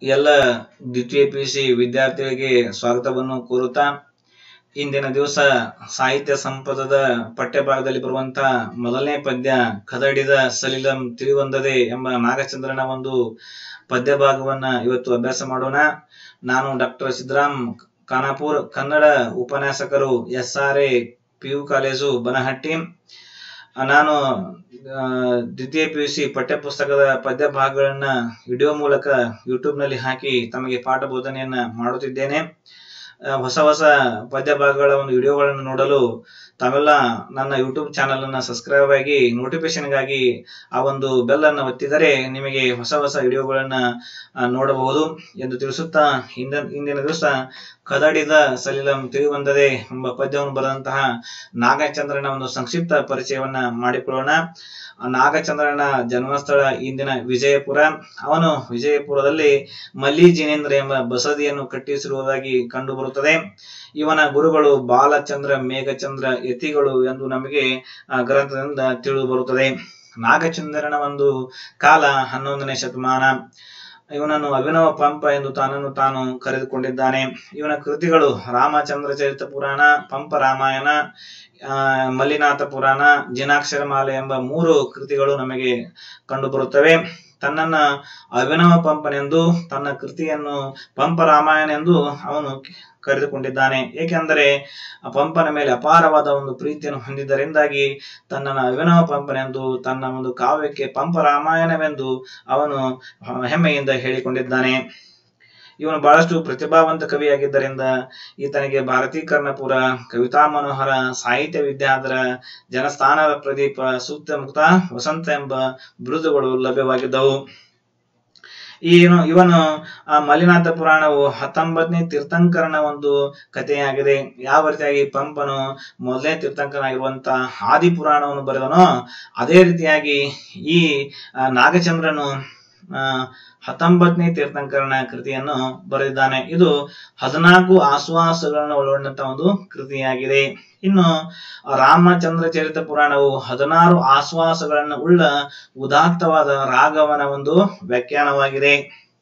ಎಲ್ಲ ದ್ವಿತೀಯ P U C ವಿದ್ಯಾರ್ಥಿಗಳಿಗೆ ಸ್ವಾಗತವನ್ನು ಕೋರುತ್ತಾ ಇಂದಿನ ದಿವಸ ಸಾಹಿತ್ಯ ಸಂಪದದ ಪಠ್ಯಭಾಗದಲ್ಲಿ ಬರುವಂತಹ ಮೊದಲನೇ ಪದ್ಯ ಕದಡಿದ ಸಲಿಲಂ ತಿಳಿವಂದದೆ ಎಂಬ ನಾಗಚಂದ್ರನ ಒಂದು ಪದ್ಯ ಭಾಗವನ್ನ ಇವತ್ತು ಅಭ್ಯಾಸ ಮಾಡೋಣ ನಾನು ಡಾಕ್ಟರ್ ಸಿದ್ದರಾಮ್ ಖಾನಾಪುರ್ ಕನ್ನಡ ಉಪನ್ಯಾಸಕರು S R A P U college Banahatti ನಾನು ಆ, ದ್ವಿತೀಯ ಪಿ ಯು ಸಿ ಪಠ್ಯ ಪುಸ್ತಕದ ಪದ್ಯ ಭಾಗಗಳನ್ನ ವಿಡಿಯೋ ಮೂಲಕ ಯೂಟ್ಯೂಬ್ ನಲ್ಲಿ ಹಾಕಿ ತಮಗೆ ಪಾಠ ಬೋಧನೆಯನ್ನ ಮಾಡುತ್ತಿದ್ದೇನೆ ಆ, ಹೊಸ ಹೊಸ ಪದ್ಯ ಭಾಗಗಳ ಒಂದು ವಿಡಿಯೋಗಳನ್ನು ನೋಡಲು ತಾವೆಲ್ಲ ನನ್ನ ಯೂಟ್ಯೂಬ್ ಚಾನಲ್ ಅನ್ನ ಸಬ್ಸ್ಕ್ರೈಬ್ ಆಗಿ notification ಗಾಗಿ ಆ ಒಂದು ಬೆಲ್ ಅನ್ನು ಒತ್ತಿದರೆ ನಿಮಗೆ ಹೊಸ ಹೊಸ ವಿಡಿಯೋಗಳನ್ನ ಆ, ನೋಡಬಹುದು ಎಂದು ತಿಳಿಸುತ್ತಾ ಇಂದ ಇಂದಿನ ದಿವಸ ಕದಡಿದ ಸಲಿಲಂ ತಿಳಿಬಂದದೆ ಎಂಬ ಪದ್ಯವನ್ನು ಬರೆದಂತಹ ನಾಗಚಂದ್ರನ ಒಂದು ಸಂಕ್ಷಿಪ್ತ ಪರಿಚಯವನ್ನ ಮಾಡಿಕೊಳ್ಳೋಣ ಆ ನಾಗಚಂದ್ರನ ಜನ್ಮಸ್ಥಳ ಇಂದಿನ ವಿಜಯಪುರ ಅವನು ವಿಜಯಪುರದಲ್ಲಿ ಮಲ್ಲಿ ಜಿನೇಂದ್ರ ಎಂಬ ಬಸದಿಯನ್ನು ಕಟ್ಟಿಸಿರುವುದಾಗಿ ಕಂಡು ಬರುತ್ತದೆ ಇವನ ಗುರುಗಳು ಬಾಲಚಂದ್ರ ಮೇಘಚಂದ್ರ ಯತಿಗಳು ಎಂದು ನಮಗೆ ಆ ಗ್ರಂಥದಿಂದ ತಿಳಿದು ಬರುತ್ತದೆ ನಾಗಚಂದ್ರನ ಒಂದು ಕಾಲ ಹನ್ನೊಂದನೇ ಶತಮಾನ ಇವನನ್ನು ಅಭಿನವ ಪಂಪ ಎಂದು ತಾನನ್ನು ತಾನು ಕರೆದುಕೊಂಡಿದ್ದಾನೆ ಇವನ ಕೃತಿಗಳು ರಾಮಚಂದ್ರ ಚರಿತ ಪುರಾಣ ಪಂಪ ರಾಮಾಯಣ ಆ, ಮಲ್ಲಿನಾಥ ಪುರಾಣ ಜಿನಾಕ್ಷರಮಾಲೆ ಎಂಬ ಮೂರು ಕೃತಿಗಳು ನಮಗೆ ಕಂಡುಬರುತ್ತವೆ ತನ್ನನ್ನ ಅಭಿನವ ಪಂಪನೆಂದು ತನ್ನ ಕೃತಿಯನ್ನು ಪಂಪ ರಾಮಾಯಣ ಎಂದು ಅವನು ಕರೆದುಕೊಂಡಿದ್ದಾನೆ ಏಕೆಂದರೆ ಆ ಪಂಪನ ಮೇಲೆ ಅಪಾರವಾದ ಒಂದು ಪ್ರೀತಿಯನ್ನು ಹೊಂದಿದ್ದರಿಂದಾಗಿ ತನ್ನನ್ನು ಅಭಿನವ ಪಂಪನೆಂದು ತನ್ನ ಒಂದು ಕಾವ್ಯಕ್ಕೆ ಪಂಪ ರಾಮಾಯಣವೆಂದು ಅವನು ಆ, ಹೆಮ್ಮೆಯಿಂದ ಹೇಳಿಕೊಂಡಿದ್ದಾನೆ ಇವನು ಬಹಳಷ್ಟು ಪ್ರತಿಭಾವಂತ ಕವಿಯಾಗಿದ್ದರಿಂದ ಈತನಿಗೆ ಭಾರತೀ ಕರ್ಣಪುರ ಕವಿತಾ ಮನೋಹರ ಸಾಹಿತ್ಯ ವಿದ್ಯಾಧರ ಜನಸ್ಥಾನದ ಪ್ರದೀಪ ಸೂಕ್ತ ಮುಕ್ತ ವಸಂತ ಎಂಬ ಬಿರುದುಗಳು ಲಭ್ಯವಾಗಿದ್ದವು ಏನು ಇವನು ಆ ಮಲ್ಲಿನಾಥ ಪುರಾಣವು ಹತ್ತೊಂಬತ್ತನೇ ತೀರ್ಥಂಕರನ ಒಂದು ಕಥೆಯಾಗಿದೆ ಯಾವ ರೀತಿಯಾಗಿ ಪಂಪನು ಮೊದಲನೇ ತೀರ್ಥಂಕರನಾಗಿರುವಂತ ಆದಿ ಪುರಾಣವನ್ನು ಬರೆದನೋ ಅದೇ ರೀತಿಯಾಗಿ ಈ ಆ, ನಾಗಚಂದ್ರನು ಆ, ಹತ್ತೊಂಬತ್ತನೇ ತೀರ್ಥಂಕರನ ಕೃತಿಯನ್ನು ಬರೆದಿದ್ದಾನೆ ಇದು ಹದಿನಾಲ್ಕು ಆಶ್ವಾಸಗಳನ್ನು ಒಳಗೊಂಡಂತ ಒಂದು ಕೃತಿಯಾಗಿದೆ ಇನ್ನು ರಾಮಚಂದ್ರ ಚರಿತ ಪುರಾಣವು ಹದಿನಾರು ಆಶ್ವಾಸಗಳನ್ನು ಉಳ್ಳ ಉದಾತ್ತವಾದ ರಾಗವನ ಒಂದು ವ್ಯಾಖ್ಯಾನವಾಗಿದೆ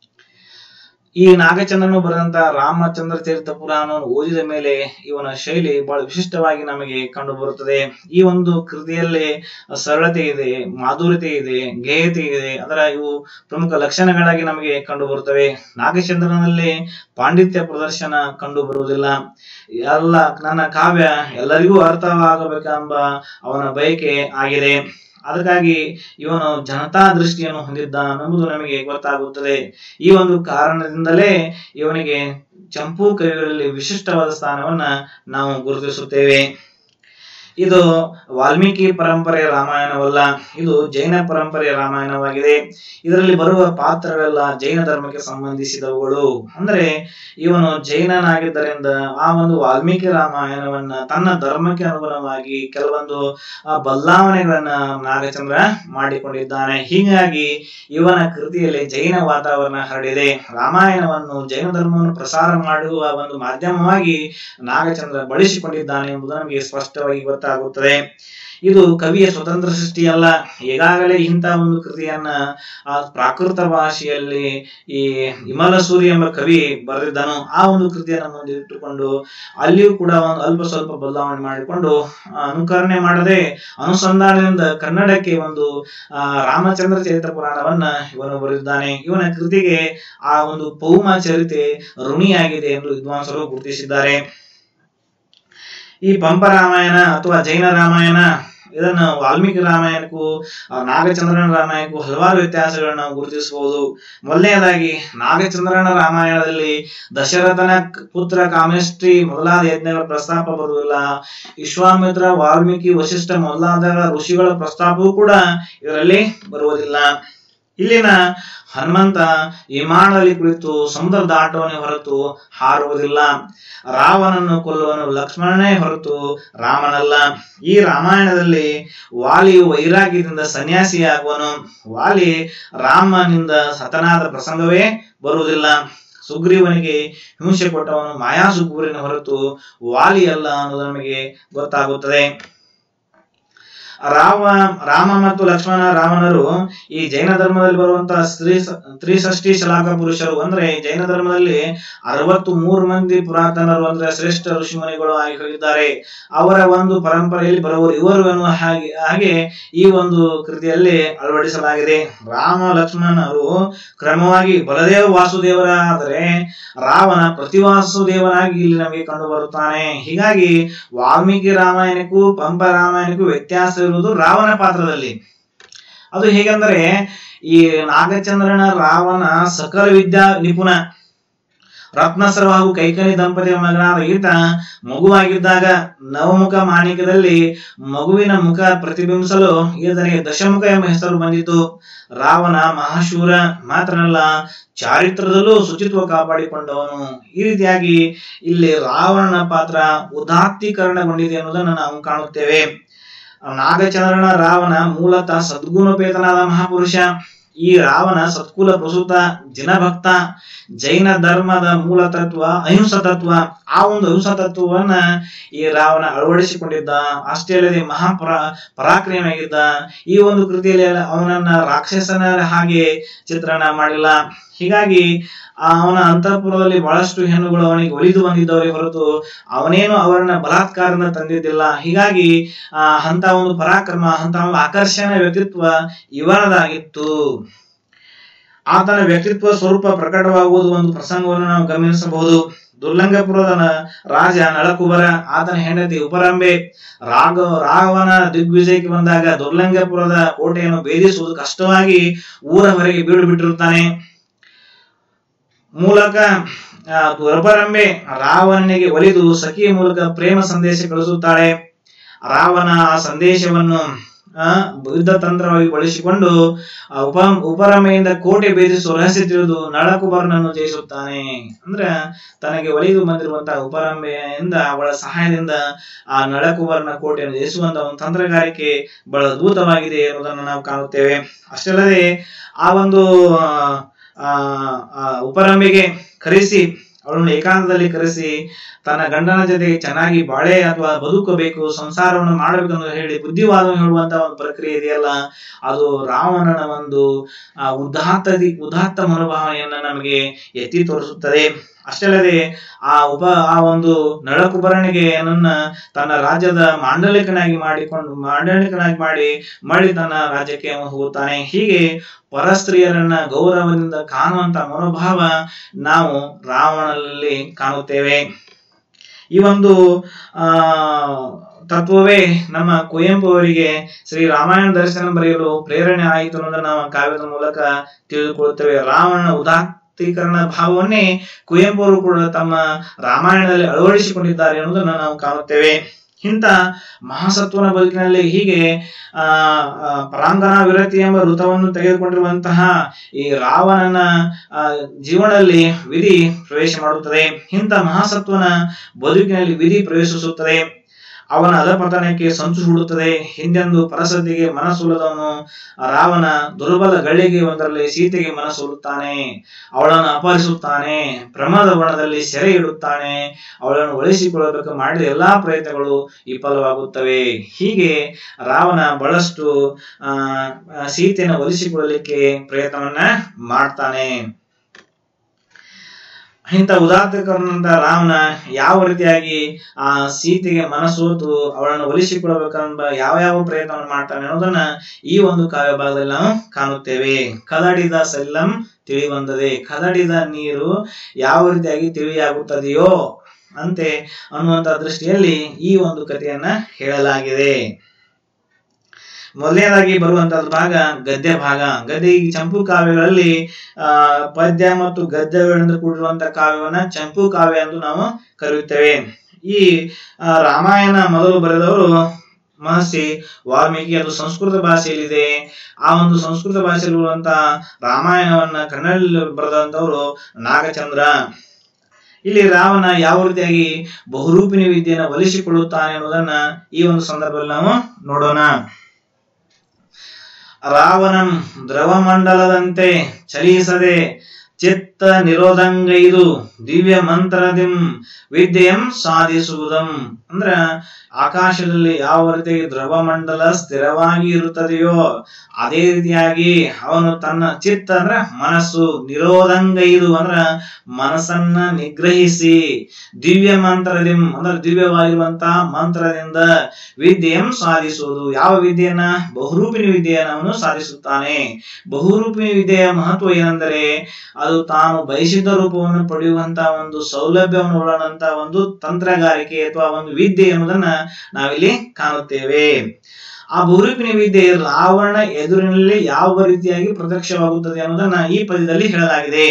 ಈ ನಾಗಚಂದ್ರನು ಬರೆದಂತ ರಾಮಚಂದ್ರ ಚರಿತ ಪುರಾಣವನ್ನು ಓದಿದ ಮೇಲೆ ಇವನ ಶೈಲಿ ಬಹಳ ವಿಶಿಷ್ಟವಾಗಿ ನಮಗೆ ಕಂಡು ಬರುತ್ತದೆ ಈ ಒಂದು ಕೃತಿಯಲ್ಲಿ ಸರಳತೆ ಇದೆ ಮಾಧುರ್ಯತೆ ಇದೆ ಗೇಯತೆ ಇದೆ ಅದರ ಇವು ಪ್ರಮುಖ ಲಕ್ಷಣಗಳಾಗಿ ನಮಗೆ ಕಂಡು ಬರುತ್ತವೆ ನಾಗಚಂದ್ರನಲ್ಲಿ ಪಾಂಡಿತ್ಯ ಪ್ರದರ್ಶನ ಕಂಡು ಬರುವುದಿಲ್ಲ ಎಲ್ಲ ನನ್ನ ಕಾವ್ಯ ಎಲ್ಲರಿಗೂ ಅರ್ಥವಾಗಬೇಕೆಂಬ ಅವನ ಬಯಕೆ ಆಗಿದೆ ಅದಕ್ಕಾಗಿ ಇವನು ಜನತಾ ದೃಷ್ಟಿಯನ್ನು ಹೊಂದಿದ್ದಾನೆಂಬುದು ನಮಗೆ ಗೊತ್ತಾಗುತ್ತದೆ ಈ ಒಂದು ಕಾರಣದಿಂದಲೇ ಇವನಿಗೆ ಚಂಪು ಕವಿಗಳಲ್ಲಿ ವಿಶಿಷ್ಟವಾದ ಸ್ಥಾನವನ್ನ ನಾವು ಗುರುತಿಸುತ್ತೇವೆ ಇದು ವಾಲ್ಮೀಕಿ ಪರಂಪರೆಯ ರಾಮಾಯಣವಲ್ಲ ಇದು ಜೈನ ಪರಂಪರೆಯ ರಾಮಾಯಣವಾಗಿದೆ ಇದರಲ್ಲಿ ಬರುವ ಪಾತ್ರಗಳೆಲ್ಲ ಜೈನ ಧರ್ಮಕ್ಕೆ ಸಂಬಂಧಿಸಿದವುಗಳು ಅಂದ್ರೆ ಇವನು ಜೈನನಾಗಿದ್ದರಿಂದ ಆ ಒಂದು ವಾಲ್ಮೀಕಿ ರಾಮಾಯಣವನ್ನ ತನ್ನ ಧರ್ಮಕ್ಕೆ ಅನುಗುಣವಾಗಿ ಕೆಲವೊಂದು ಆ, ಬದಲಾವಣೆಗಳನ್ನ ನಾಗಚಂದ್ರ ಮಾಡಿಕೊಂಡಿದ್ದಾನೆ ಹೀಗಾಗಿ ಇವನ ಕೃತಿಯಲ್ಲಿ ಜೈನ ವಾತಾವರಣ ಹರಡಿದೆ ರಾಮಾಯಣವನ್ನು ಜೈನ ಧರ್ಮವನ್ನು ಪ್ರಸಾರ ಮಾಡುವ ಒಂದು ಮಾಧ್ಯಮವಾಗಿ ನಾಗಚಂದ್ರ ಬಳಸಿಕೊಂಡಿದ್ದಾನೆ ಎಂಬುದು ನಮಗೆ ಸ್ಪಷ್ಟವಾಗಿ ಗೊತ್ತಾಗುತ್ತದೆ ಇದು ಕವಿಯ ಸ್ವತಂತ್ರ ಸೃಷ್ಟಿಯಲ್ಲ ಈಗಾಗಲೇ ಇಂಥ ಒಂದು ಕೃತಿಯನ್ನ ಆ ಪ್ರಾಕೃತ ಭಾಷೆಯಲ್ಲಿ ಈ ವಿಮಲ ಸೂರಿ ಎಂಬ ಕವಿ ಬರೆದಿದ್ದನು ಆ ಒಂದು ಕೃತಿಯನ್ನು ಮುಂದೆ ಇಟ್ಟುಕೊಂಡು ಅಲ್ಲಿಯೂ ಕೂಡ ಒಂದು ಅಲ್ಪ ಸ್ವಲ್ಪ ಬದಲಾವಣೆ ಮಾಡಿಕೊಂಡು ಆ, ಅನುಕರಣೆ ಮಾಡದೆ ಅನುಸಂಧಾನದಿಂದ ಕನ್ನಡಕ್ಕೆ ಒಂದು ಆ, ರಾಮಚಂದ್ರ ಚರಿತ್ರ ಪುರಾಣವನ್ನ ಇವನು ಬರೆದಿದ್ದಾನೆ ಇವನ ಕೃತಿಗೆ ಆ ಒಂದು ಪೌಮ ಚರಿತೆ ಋಣಿಯಾಗಿದೆ ಎಂದು ವಿದ್ವಾಂಸರು ಗುರುತಿಸಿದ್ದಾರೆ ಈ ಪಂಪ ರಾಮಾಯಣ ಅಥವಾ ಜೈನ ರಾಮಾಯಣ ಇದನ್ನು ವಾಲ್ಮೀಕಿ ರಾಮಾಯಣಕ್ಕೂ ಆ, ನಾಗಚಂದ್ರನ ರಾಮಾಯಣಕ್ಕೂ ಹಲವಾರು ವ್ಯತ್ಯಾಸಗಳನ್ನು ನಾವು ಗುರುತಿಸಬಹುದು ಮೊದಲನೆಯದಾಗಿ ನಾಗಚಂದ್ರನ ರಾಮಾಯಣದಲ್ಲಿ ದಶರಥನ ಕ್- ಪುತ್ರ ಕಾಮೇಷ್ಟಿ ಮೊದಲಾದ ಯಜ್ಞಗಳ ಪ್ರಸ್ತಾಪ ಬರುವುದಿಲ್ಲ ವಿಶ್ವಾಮಿತ್ರ ವಾಲ್ಮೀಕಿ ವಶಿಷ್ಠ ಮೊದಲಾದ ಋಷಿಗಳ ಪ್ರಸ್ತಾಪವೂ ಕೂಡ ಇದರಲ್ಲಿ ಬರುವುದಿಲ್ಲ ಇಲ್ಲಿನ ಹನುಮಂತ ವಿಮಾನದಲ್ಲಿ ಕುಳಿತು ಸಮುದ್ರ ದಾಟುವನೇ ಹೊರತು ಹಾರುವುದಿಲ್ಲ ರಾವಣನ್ನು ಕೊಲ್ಲುವನು ಲಕ್ಷ್ಮಣನೇ ಹೊರತು ರಾಮನಲ್ಲ ಈ ರಾಮಾಯಣದಲ್ಲಿ ವಾಲಿಯು ವೈರಾಗ್ಯದಿಂದ ಸನ್ಯಾಸಿಯಾಗುವನು ವಾಲಿ ರಾಮನಿಂದ ಹತನಾದ ಪ್ರಸಂಗವೇ ಬರುವುದಿಲ್ಲ ಸುಗ್ರೀವನಿಗೆ ಹಿಂಸೆ ಕೊಟ್ಟವನು ಮಾಯಾ ಸುಗ್ರೀವನ ಹೊರತು ವಾಲಿ ಅಲ್ಲ ಅನ್ನೋದು ನಮಗೆ ಗೊತ್ತಾಗುತ್ತದೆ ರಾಮ ರಾಮ ಮತ್ತು ಲಕ್ಷ್ಮಣ ರಾವಣರು ಈ ಜೈನ ಧರ್ಮದಲ್ಲಿ ಬರುವಂತಹ ಸ್ತ್ರೀ ತ್ರಿಷಷ್ಟಿ ಶಲಾಕ ಪುರುಷರು ಅಂದ್ರೆ ಜೈನ ಧರ್ಮದಲ್ಲಿ ಅರವತ್ತು ಮೂರು ಮಂದಿ ಪುರಾತನರು ಅಂದ್ರೆ ಶ್ರೇಷ್ಠ ಋಷಿಮುನಿಗಳು ಆಗಿ ಹೋಗಿದ್ದಾರೆ ಅವರ ಒಂದು ಪರಂಪರೆಯಲ್ಲಿ ಬರುವರು ಇವರು ಎನ್ನುವ ಹಾಗೆ ಹಾಗೆ ಈ ಒಂದು ಕೃತಿಯಲ್ಲಿ ಅಳವಡಿಸಲಾಗಿದೆ ರಾಮ ಲಕ್ಷ್ಮಣರು ಕ್ರಮವಾಗಿ ಬಲದೇವ ವಾಸುದೇವರಾದರೆ ರಾವಣ ಪ್ರತಿವಾಸುದೇವನಾಗಿ ಇಲ್ಲಿ ನಮಗೆ ಕಂಡು ಬರುತ್ತಾನೆ ಹೀಗಾಗಿ ವಾಲ್ಮೀಕಿ ರಾಮಾಯಣಕ್ಕೂ ಪಂಪ ರಾಮಾಯಣಕ್ಕೂ ವ್ಯತ್ಯಾಸವಿರುವುದು ರಾವಣ ಪಾತ್ರದಲ್ಲಿ ಅದು ಹೇಗೆಂದರೆ ಈ ನಾಗಚಂದ್ರನ ರಾವಣ ಸಕಲ ವಿದ್ಯಾ ನಿಪುಣ ರತ್ನಸರ ಹಾಗೂ ಕೈಕಲಿ ದಂಪತಿಯ ಮಗನಾದ ಈತ ಮಗುವಾಗಿದ್ದಾಗ ನವಮುಖ ಮಾಣಿಕ್ಯದಲ್ಲಿ ಮಗುವಿನ ಮುಖ ಪ್ರತಿಬಿಂಬಿಸಲು ಈತನಿಗೆ ದಶಮುಖ ಎಂಬ ಹೆಸರು ಬಂದಿತು ರಾವಣ ಮಹಾಶೂರ ಮಾತ್ರನಲ್ಲ ಚಾರಿತ್ರದಲ್ಲೂ ಶುಚಿತ್ವ ಕಾಪಾಡಿಕೊಂಡವನು ಈ ರೀತಿಯಾಗಿ ಇಲ್ಲಿ ರಾವಣನ ಪಾತ್ರ ಉದಾತ್ತೀಕರಣಗೊಂಡಿದೆ ಅನ್ನೋದನ್ನು ನಾವು ಕಾಣುತ್ತೇವೆ ನಾಗಚಂದ್ರನ ರಾವಣ ಮೂಲತಃ ಸದ್ಗುಣೋಪೇತನಾದ ಮಹಾಪುರುಷ ಈ ರಾವಣ ಸತ್ಕುಲ ಪ್ರಸೂತ ಜಿನಭಕ್ತ ಜೈನ ಧರ್ಮದ ಮೂಲ ತತ್ವ ಅಹಿಂಸ ತತ್ವ ಆ ಒಂದು ಅಹಿಂಸ ತತ್ವವನ್ನ ಈ ರಾವಣ ಅಳವಡಿಸಿಕೊಂಡಿದ್ದ ಅಷ್ಟೇ ಅಲ್ಲದೆ ಮಹಾಪರ ಪರಾಕ್ರಮಿಯಾಗಿದ್ದ ಈ ಒಂದು ಕೃತಿಯಲ್ಲಿ ಅವನನ್ನ ರಾಕ್ಷಸನ ಹಾಗೆ ಚಿತ್ರಣ ಮಾಡಿಲ್ಲ ಹೀಗಾಗಿ ಆ ಅವನ ಅಂತಃಪುರದಲ್ಲಿ ಬಹಳಷ್ಟು ಹೆಣ್ಣುಗಳು ಅವನಿಗೆ ಒಲಿದು ಬಂದಿದ್ದವರೇ ಹೊರತು ಅವನೇನು ಅವರನ್ನ ಬಲಾತ್ಕಾರನ ತಂದಿದ್ದಿಲ್ಲ ಹೀಗಾಗಿ ಆ ಅಂತ ಒಂದು ಪರಾಕ್ರಮ ಅಂತ ಒಂದು ಆಕರ್ಷಣ ವ್ಯಕ್ತಿತ್ವ ಇವನದಾಗಿತ್ತು ಆತನ ವ್ಯಕ್ತಿತ್ವ ಸ್ವರೂಪ ಪ್ರಕಟವಾಗುವುದು ಒಂದು ಪ್ರಸಂಗವನ್ನು ನಾವು ಗಮನಿಸಬಹುದು ದುರ್ಲಂಗಪುರದ ನ- ರಾಜ ನಳಕುಬರ ಆತನ ಹೆಂಡತಿ ಉಪರಂಬೆ ರಾಘ ರಾವಣ ದಿಗ್ವಿಜಯಕ್ಕೆ ಬಂದಾಗ ದುರ್ಲಂಗಪುರದ ಕೋಟೆಯನ್ನು ಭೇದಿಸುವುದು ಕಷ್ಟವಾಗಿ ಊರ ಹೊರಗೆ ಬೀಡು ಬಿಟ್ಟಿರುತ್ತಾನೆ ಮೂಲಕ ಆ, ದುರ್ಬರಂಬೆ ರಾವಣನಿಗೆ ಒಲಿದು ಸಖಿಯ ಮೂಲಕ ಪ್ರೇಮ ಸಂದೇಶ ಕಳಿಸುತ್ತಾಳೆ ರಾವಣ ಆ ಸಂದೇಶವನ್ನು ಆ, ಯುದ್ಧ ತಂತ್ರವಾಗಿ ಬಳಸಿಕೊಂಡು ಆ ಉಪ ಉಪರಮೆಯಿಂದ ಕೋಟೆ ಭೇದಿಸುವ ರಹಸ್ಯ ತಿಳಿದು ನಳಕುಬರನನ್ನು ಜಯಿಸುತ್ತಾನೆ ಅಂದ್ರೆ ತನಗೆ ಒಲಿದು ಬಂದಿರುವಂತಹ ಉಪರಂಬೆಯಿಂದ ಅವಳ ಸಹಾಯದಿಂದ ಆ ನಳಕುಬರನ ಕೋಟೆಯನ್ನು ಜಯಿಸುವಂತಹ ಒಂದು ತಂತ್ರಗಾರಿಕೆ ಬಹಳ ಅದ್ಭುತವಾಗಿದೆ ಎನ್ನುವುದನ್ನು ನಾವು ಕಾಣುತ್ತೇವೆ ಅಷ್ಟೇ ಅಲ್ಲದೆ ಆ ಒಂದು ಆ, ಆ ಉಪರಂಬೆಗೆ ಕರೆಸಿ ಅವಳನ್ನು ಏಕಾಂತದಲ್ಲಿ ಕರೆಸಿ ತನ್ನ ಗಂಡನ ಜೊತೆ ಚೆನ್ನಾಗಿ ಬಾಳೆ ಅಥವಾ ಬದುಕಬೇಕು ಸಂಸಾರವನ್ನು ಮಾಡಬೇಕು ಅಂತ ಹೇಳಿ ಬುದ್ಧಿವಾದ ಹೇಳುವಂತಹ ಒಂದು ಪ್ರಕ್ರಿಯೆ ಇದೆಯಲ್ಲ ಅದು ರಾವಣನ ಒಂದು ಆ ಉದಾತ್ತದಿ ಉದಾತ್ತ ಮನೋಭಾವನೆಯನ್ನ ನಮಗೆ ಎತ್ತಿ ತೋರಿಸುತ್ತದೆ ಅಷ್ಟೇ ಅಲ್ಲದೆ ಆ ಉಪ ಆ ಒಂದು ನಳಕುಬರನಿಗೆ ನನ್ನ ತನ್ನ ರಾಜ್ಯದ ಮಾಂಡಲಿಕನಾಗಿ ಮಾಡಿಕೊಂಡು ಮಾಂಡಲಿಕನಾಗಿ ಮಾಡಿ ಮರಳಿ ತನ್ನ ರಾಜ್ಯಕ್ಕೆ ಅವನು ಹೋಗುತ್ತಾನೆ ಹೀಗೆ ಪರಸ್ತ್ರೀಯರನ್ನ ಗೌರವದಿಂದ ಕಾಣುವಂತ ಮನೋಭಾವ ನಾವು ರಾವಣನಲ್ಲಿ ಕಾಣುತ್ತೇವೆ ಈ ಒಂದು ಆ ತತ್ವವೇ ನಮ್ಮ ಕುವೆಂಪು ಅವರಿಗೆ ಶ್ರೀ ರಾಮಾಯಣ ದರ್ಶನ ಬರೆಯಲು ಪ್ರೇರಣೆ ಆಯಿತು ಅನ್ನೋದನ್ನ ನಾವು ಕಾವ್ಯದ ಮೂಲಕ ತಿಳಿದುಕೊಳ್ಳುತ್ತೇವೆ ರಾವಣನ ಉದಾತ್ತೀಕರಣ ಭಾವವನ್ನೇ ಕುವೆಂಪು ಅವರು ಕೂಡ ತಮ್ಮ ರಾಮಾಯಣದಲ್ಲಿ ಅಳವಡಿಸಿಕೊಂಡಿದ್ದಾರೆ ಅನ್ನೋದನ್ನ ನಾವು ಕಾಣುತ್ತೇವೆ ಇಂಥ ಮಹಾಸತ್ವನ ಬದುಕಿನಲ್ಲಿ ಹೀಗೆ ಆ ಆ, ಪರಾಂಗಣ ವಿರತಿ ಎಂಬ ಋತವನ್ನು ತೆಗೆದುಕೊಂಡಿರುವಂತಹ ಈ ರಾವಣನ ಆ, ಜೀವನದಲ್ಲಿ ವಿಧಿ ಪ್ರವೇಶ ಮಾಡುತ್ತದೆ ಇಂಥ ಮಹಾಸತ್ವನ ಬದುಕಿನಲ್ಲಿ ವಿಧಿ ಪ್ರವೇಶಿಸುತ್ತದೆ ಅವನ ಅಧಪತನಕ್ಕೆ ಸಂಚು ಹೂಡುತ್ತದೆ ಹಿಂದೆಂದು ಪರಸತಿಗೆ ಮನಸೊಲ್ಲದವನು ರಾವಣ ದುರ್ಬಲ ಗಳಿಗೆ ಒಂದರಲ್ಲಿ ಸೀತೆಗೆ ಮನಸೊಲ್ಲುತ್ತಾನೆ ಅವಳನ್ನು ಅಪಹರಿಸುತ್ತಾನೆ ಪ್ರಮಾದ ಬಣದಲ್ಲಿ ಸೆರೆ ಇಡುತ್ತಾನೆ ಅವಳನ್ನು ಒಲಿಸಿಕೊಳ್ಳಬೇಕು ಮಾಡಿದ ಎಲ್ಲಾ ಪ್ರಯತ್ನಗಳು ವಿಫಲವಾಗುತ್ತವೆ ಹೀಗೆ ರಾವಣ ಬಹಳಷ್ಟು ಆ ಆ, ಸೀತೆಯನ್ನು ಒಲಿಸಿಕೊಳ್ಳಲಿಕ್ಕೆ ಪ್ರಯತ್ನವನ್ನ ಮಾಡ್ತಾನೆ ಇಂಥ ಉದಾತ್ತಕರನಂತ ರಾವಣ ಯಾವ ರೀತಿಯಾಗಿ ಆ ಸೀತೆಗೆ ಮನಸೋತು ಅವಳನ್ನು ಒಲಿಸಿಕೊಳ್ಳಬೇಕೆಂಬ ಯಾವ ಯಾವ ಪ್ರಯತ್ನವನ್ನು ಮಾಡ್ತಾನೆ ಅನ್ನೋದನ್ನ ಈ ಒಂದು ಕಾವ್ಯ ಭಾಗದಲ್ಲಿ ನಾವು ಕಾಣುತ್ತೇವೆ ಕದಡಿದ ಸೆಲ್ಲಂ ತಿಳಿ ಬಂದದೆ ಕದಡಿದ ನೀರು ಯಾವ ರೀತಿಯಾಗಿ ತಿಳಿಯಾಗುತ್ತದೆಯೋ ಅಂತೆ ಅನ್ನುವಂತ ದೃಷ್ಟಿಯಲ್ಲಿ ಈ ಒಂದು ಕಥೆಯನ್ನ ಹೇಳಲಾಗಿದೆ ಮೊದಲನೇದಾಗಿ ಬರುವಂತದ್ದು ಭಾಗ ಗದ್ಯ ಭಾಗ ಗದ್ಯ ಈ ಚಂಪು ಕಾವ್ಯಗಳಲ್ಲಿ ಆ ಪದ್ಯ ಮತ್ತು ಗದ್ಯಗಳಿಂದ ಕೂಡಿರುವಂತಹ ಕಾವ್ಯವನ್ನ ಚಂಪು ಕಾವ್ಯ ಎಂದು ನಾವು ಕರೆಯುತ್ತೇವೆ ಈ ಆ, ರಾಮಾಯಣ ಮೊದಲು ಬರೆದವರು ಮಹರ್ಷಿ ವಾಲ್ಮೀಕಿ ಅದು ಸಂಸ್ಕೃತ ಭಾಷೆಯಲ್ಲಿದೆ ಆ ಒಂದು ಸಂಸ್ಕೃತ ಭಾಷೆಯಲ್ಲಿರುವಂತಹ ರಾಮಾಯಣವನ್ನ ಕನ್ನಡದಲ್ಲಿ ಬರೆದಂತವರು ನಾಗಚಂದ್ರ ಇಲ್ಲಿ ರಾವಣ ಯಾವ ರೀತಿಯಾಗಿ ಬಹುರೂಪಿಣಿ ವಿದ್ಯೆಯನ್ನು ಒಲಿಸಿಕೊಳ್ಳುತ್ತಾನೆ ಅನ್ನೋದನ್ನ ಈ ಒಂದು ಸಂದರ್ಭದಲ್ಲಿ ನಾವು ನೋಡೋಣ ರಾವಣಂ ದ್ರವಮಂಡಲದಂತೆ ಚಲಿಸದೆ ಚಿತ್ತ ನಿರೋಧಂಗೈದು ದಿವ್ಯ ಮಂತ್ರದಿಂ ವಿದ್ಯೆಯಂ ಸಾಧಿಸುವುದಂ ಅಂದ್ರ ಆಕಾಶದಲ್ಲಿ ಯಾವ ರೀತಿ ದ್ರವ ಮಂಡಲ ಸ್ಥಿರವಾಗಿ ಇರುತ್ತದೆಯೋ ಅದೇ ರೀತಿಯಾಗಿ ಅವನು ತನ್ನ ಚಿತ್ತ ಅಂದ್ರ ಮನಸ್ಸು ನಿರೋಧಂಗೈದು ಅಂದ್ರ ಮನಸ್ಸನ್ನ ನಿಗ್ರಹಿಸಿ ದಿವ್ಯ ಮಂತ್ರದಿಂ ಅಂದ್ರೆ ದಿವ್ಯವಾಗಿರುವಂತಹ ಮಂತ್ರದಿಂದ ವಿದ್ಯೆಯಂ ಸಾಧಿಸುವುದು ಯಾವ ವಿದ್ಯೆಯನ್ನ ಬಹುರೂಪಿಣಿ ವಿದ್ಯೆಯನ್ನು ಅವನು ಸಾಧಿಸುತ್ತಾನೆ ಬಹುರೂಪಿಣಿ ವಿದ್ಯೆಯ ಮಹತ್ವ ಏನೆಂದರೆ ಅದು ತಾನು ಬಯಸಿದ ರೂಪವನ್ನು ಪಡೆಯುವಂತಹ ಒಂದು ಸೌಲಭ್ಯವನ್ನು ಒಳಗೊಂಡಂತಹ ಒಂದು ತಂತ್ರಗಾರಿಕೆ ಅಥವಾ ಒಂದು ವಿದ್ಯೆ ಎನ್ನುವುದನ್ನ ನಾವಿಲ್ಲಿ ಕಾಣುತ್ತೇವೆ ಆ ಬಹುರೂಪಿಣಿ ವಿದ್ಯೆ ರಾವಣ ಎದುರಿನಲ್ಲಿ ಯಾವ ರೀತಿಯಾಗಿ ಪ್ರತ್ಯಕ್ಷವಾಗುತ್ತದೆ ಅನ್ನೋದನ್ನ ಈ ಪದ್ಯದಲ್ಲಿ ಹೇಳಲಾಗಿದೆ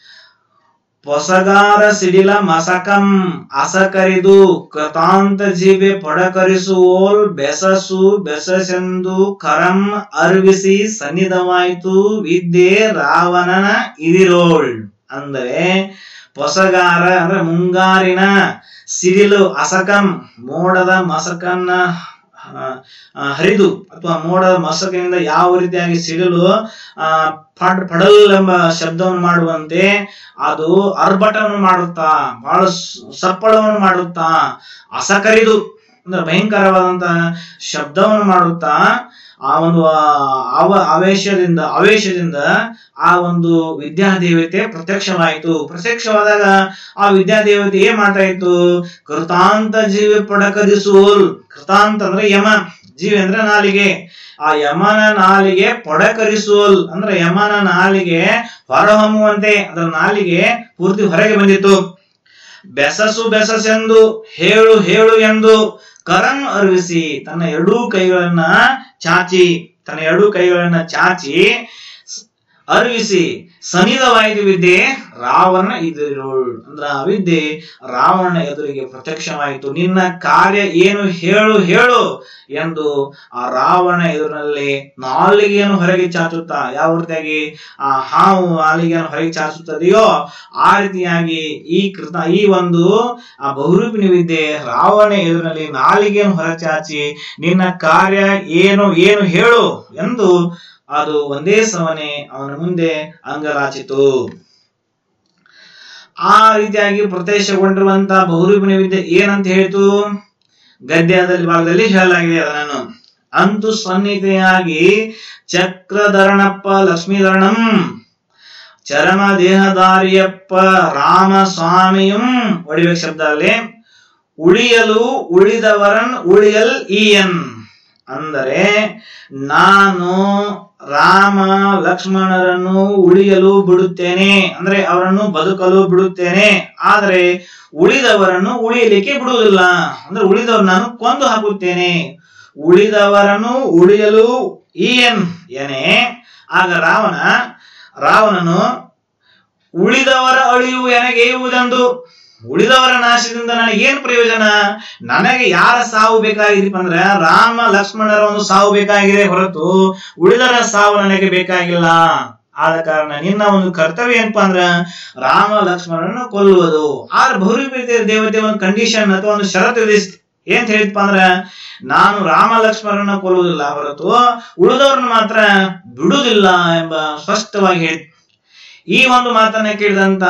ಪೊಸಗಾರ ಸಿಡಿಲ ಮಸಕಂ ಅಸಕರಿದು ಕೃತಾಂತ ಜೀವೆ ಪಡಕರಿಸುವೋಲ್ ಬೆಸಸು ಬೆಸಸೆಂದು ಕರಂ ಅರ್ವಿಸಿ ಸನ್ನಿಧವಾಯಿತು ವಿದ್ಯೆ ರಾವಣನ ಇದಿರೋಳ್ ಅಂದರೆ ಪೊಸಗಾರ ಅಂದ್ರೆ ಮುಂಗಾರಿನ ಸಿಡಿಲು ಅಸಕಂ ಮೋಡದ ಮಸಕನ್ನ ಆ, ಆ, ಹರಿದು ಅಥವಾ ಮೋಡದ ಮಸಕಿನಿಂದ ಯಾವ ರೀತಿಯಾಗಿ ಸಿಡಿಲು ಆ ಪಡ್ ಪಡಲ್ ಎಂಬ ಶಬ್ದವನ್ನು ಮಾಡುವಂತೆ ಅದು ಅರ್ಭಟವನ್ನು ಮಾಡುತ್ತಾ ಬಹಳ ಸ್- ಸಪ್ಪಳವನ್ನು ಮಾಡುತ್ತಾ ಅಸಕರಿದು ಅಂದ್ರೆ ಭಯಂಕರವಾದಂತಹ ಶಬ್ದವನ್ನು ಮಾಡುತ್ತಾ ಆ ಒಂದು ಆ, ಅವ ಆವೇಶದಿಂದ ಆವೇಶದಿಂದ ಆ ಒಂದು ವಿದ್ಯಾದೇವತೆ ಪ್ರತ್ಯಕ್ಷವಾಯಿತು ಪ್ರತ್ಯಕ್ಷವಾದಾಗ ಆ ವಿದ್ಯಾದೇವತೆ ಏನ್ ಮಾಡ್ತಾ ಇತ್ತು ಕೃತಾಂತ ಜೀವಿ ಪಡಕರಿಸುವಲ್ ಕೃತಾಂತ ಅಂದ್ರೆ ಯಮ ಜೀವಿ ಅಂದ್ರೆ ನಾಲಿಗೆ ಆ ಯಮನ ನಾಲಿಗೆ ಪೊಡಕರಿಸುವಲ್ ಅಂದ್ರೆ ಯಮನ ನಾಲಿಗೆ ಹೊರಹೊಮ್ಮುವಂತೆ ಅದರ ನಾಲಿಗೆ ಪೂರ್ತಿ ಹೊರಗೆ ಬಂದಿತ್ತು ಬೆಸಸು ಬೆಸಸೆಂದು ಹೇಳು ಹೇಳು ಎಂದು ಕರಂ ಅರ್ವಿಸಿ ತನ್ನ ಎರಡೂ ಕೈಗಳನ್ನ ಚಾಚಿ ತನ್ನ ಎರಡೂ ಕೈಗಳನ್ನ ಚಾಚಿ ಸ್- ಅರ್ವಿಸಿ ಸನಿಧವಾಯಿತು ವಿದ್ಯೆ ರಾವಣ ಎದುರು ಅಂದ್ರ ಆ ವಿದ್ಯೆ ರಾವಣ ಎದುರಿಗೆ ಪ್ರತ್ಯಕ್ಷವಾಯಿತು ನಿನ್ನ ಕಾರ್ಯ ಏನು ಹೇಳು ಹೇಳು ಎಂದು ಆ ರಾವಣ ಎದುರಿನಲ್ಲಿ ನಾಲಿಗೆಯನ್ನು ಹೊರಗೆ ಚಾಚುತ್ತಾ ಯಾವ ರೀತಿಯಾಗಿ ಆ ಹಾವು ನಾಲಿಗೆಯನ್ನು ಹೊರಗೆ ಚಾಚುತ್ತದೆಯೋ ಆ ರೀತಿಯಾಗಿ ಈ ಕೃತ ಈ ಒಂದು ಆ ಬಹುರೂಪಿಣಿ ವಿದ್ಯೆ ರಾವಣ ಎದುರಿನಲ್ಲಿ ನಾಲಿಗೆಯನ್ನು ಹೊರಚಾಚಿ ನಿನ್ನ ಕಾರ್ಯ ಏನು ಏನು ಹೇಳು ಎಂದು ಅದು ಒಂದೇ ಸಮನೆ ಅವನ ಮುಂದೆ ಅಂಗಲಾಚಿತು ಆ ರೀತಿಯಾಗಿ ಪ್ರತ್ಯಕ್ಷಗೊಂಡಿರುವಂತಹ ಬಹುರೂಪಿಣಿ ವಿದ್ಯೆ ಏನಂತ ಹೇಳಿತು ಗದ್ಯದಲ್ಲಿ ಭಾಗದಲ್ಲಿ ಹೇಳಲಾಗಿದೆ ಅದನ್ನು ಅಂತೂ ಸನ್ನಿಧಿಯಾಗಿ ಚಕ್ರಧರಣಪ್ಪ ಲಕ್ಷ್ಮೀಧರಣಂ ಚರಮ ದೇಹದಾರಿಯಪ್ಪ ರಾಮ ಸ್ವಾಮಿಯಂ ಒಡಿಬೇಕು ಶಬ್ದ ಅಲ್ಲಿ ಉಳಿಯಲು ಉಳಿದವರನ್ ಉಳಿಯಲ್ ಈಯನ್ ಅಂದರೆ ನಾನು ರಾಮ ಲಕ್ಷ್ಮಣರನ್ನು ಉಳಿಯಲು ಬಿಡುತ್ತೇನೆ ಅಂದ್ರೆ ಅವರನ್ನು ಬದುಕಲು ಬಿಡುತ್ತೇನೆ ಆದರೆ ಉಳಿದವರನ್ನು ಉಳಿಯಲಿಕ್ಕೆ ಬಿಡುವುದಿಲ್ಲ ಅಂದ್ರೆ ಉಳಿದವರು ನಾನು ಕೊಂದು ಹಾಕುತ್ತೇನೆ ಉಳಿದವರನ್ನು ಉಳಿಯಲು ಈಯನ್ ಏನೇ ಆಗ ರಾವಣ ರಾವಣನು ಉಳಿದವರ ಅಳಿವು ನನಗೆ ಇರುವುದೆಂದು ಉಳಿದವರ ನಾಶದಿಂದ ನನಗೆ ಏನ್ ಪ್ರಯೋಜನ ನನಗೆ ಯಾರ ಸಾವು ಬೇಕಾಗಿದೆಪ್ಪ ಅಂದ್ರೆ ರಾಮ ಲಕ್ಷ್ಮಣರ ಒಂದು ಸಾವು ಬೇಕಾಗಿದೆ ಹೊರತು ಉಳಿದರ ಸಾವು ನನಗೆ ಬೇಕಾಗಿಲ್ಲ ಆದ ಕಾರಣ ನಿನ್ನ ಒಂದು ಕರ್ತವ್ಯ ಏನಪ್ಪಾ ಅಂದ್ರ ರಾಮ ಲಕ್ಷ್ಮಣರನ್ನು ಕೊಲ್ಲುವುದು ಆದ್ರೆ ಭೌರಿಕ ದೇವತೆ ಒಂದು ಕಂಡೀಷನ್ ಅಥವಾ ಒಂದು ಷರತ್ತು ವಿಧಿಸ್ ಏನ್ ಹೇಳಿದ್ಪ ಅಂದ್ರ ನಾನು ರಾಮ ಲಕ್ಷ್ಮಣರನ್ನ ಕೊಲ್ಲುವುದಿಲ್ಲ ಹೊರತು ಉಳಿದವ್ರನ್ನ ಮಾತ್ರ ಬಿಡುವುದಿಲ್ಲ ಎಂಬ ಸ್ಪಷ್ಟವಾಗಿ ಹೇಳಿ ಈ ಒಂದು ಮಾತನ್ನ ಕೇಳಿದಂತ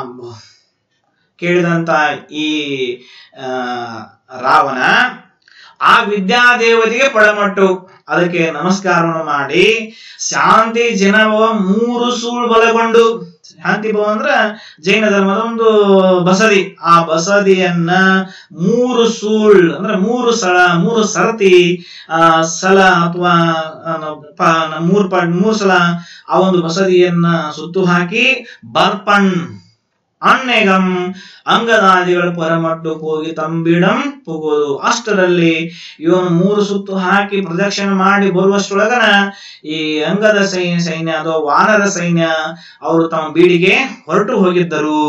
ಕೇಳಿದಂತ ಈ ಆ, ರಾವಣ ಆ ವಿದ್ಯಾದೇವತೆಗೆ ಪಡಮಟ್ಟು ಅದಕ್ಕೆ ನಮಸ್ಕಾರವನ್ನು ಮಾಡಿ ಶಾಂತಿ ಜನವ ಮೂರು ಸೂಳು ಬಲಗೊಂಡು ಶಾಂತಿ ಭವ ಅಂದ್ರ ಜೈನ ಧರ್ಮದ ಒಂದು ಬಸದಿ ಆ ಬಸದಿಯನ್ನ ಮೂರು ಸೂಳ್ ಅಂದ್ರೆ ಮೂರು ಸಳ ಮೂರು ಸರತಿ ಆ ಸಲ ಅಥವಾ ಆ, ಪ- ಮೂರ್ ಪ ಮೂರು ಸಲ ಆ ಒಂದು ಬಸದಿಯನ್ನ ಸುತ್ತು ಹಾಕಿ ಬರ್ಪಣ್ ಅಣ್ಣೆಗಂ ಅಂಗದಾದಿಗಳು ಪರಮಟ್ಟು ಹೋಗಿ ತಂಬಿಡಂ ಹೋಗೋದು ಅಷ್ಟರಲ್ಲಿ ಇವನು ಮೂರು ಸುತ್ತು ಹಾಕಿ ಪ್ರದಕ್ಷಿಣೆ ಮಾಡಿ ಬರುವಷ್ಟರೊಳಗನ ಈ ಅಂಗದ ಸೈನ್ಯ ಸೈನ್ಯ ಅಥವಾ ವಾನರ ಸೈನ್ಯ ಅವರು ತಮ್ಮ ಬೀಡಿಗೆ ಹೊರಟು ಹೋಗಿದ್ದರು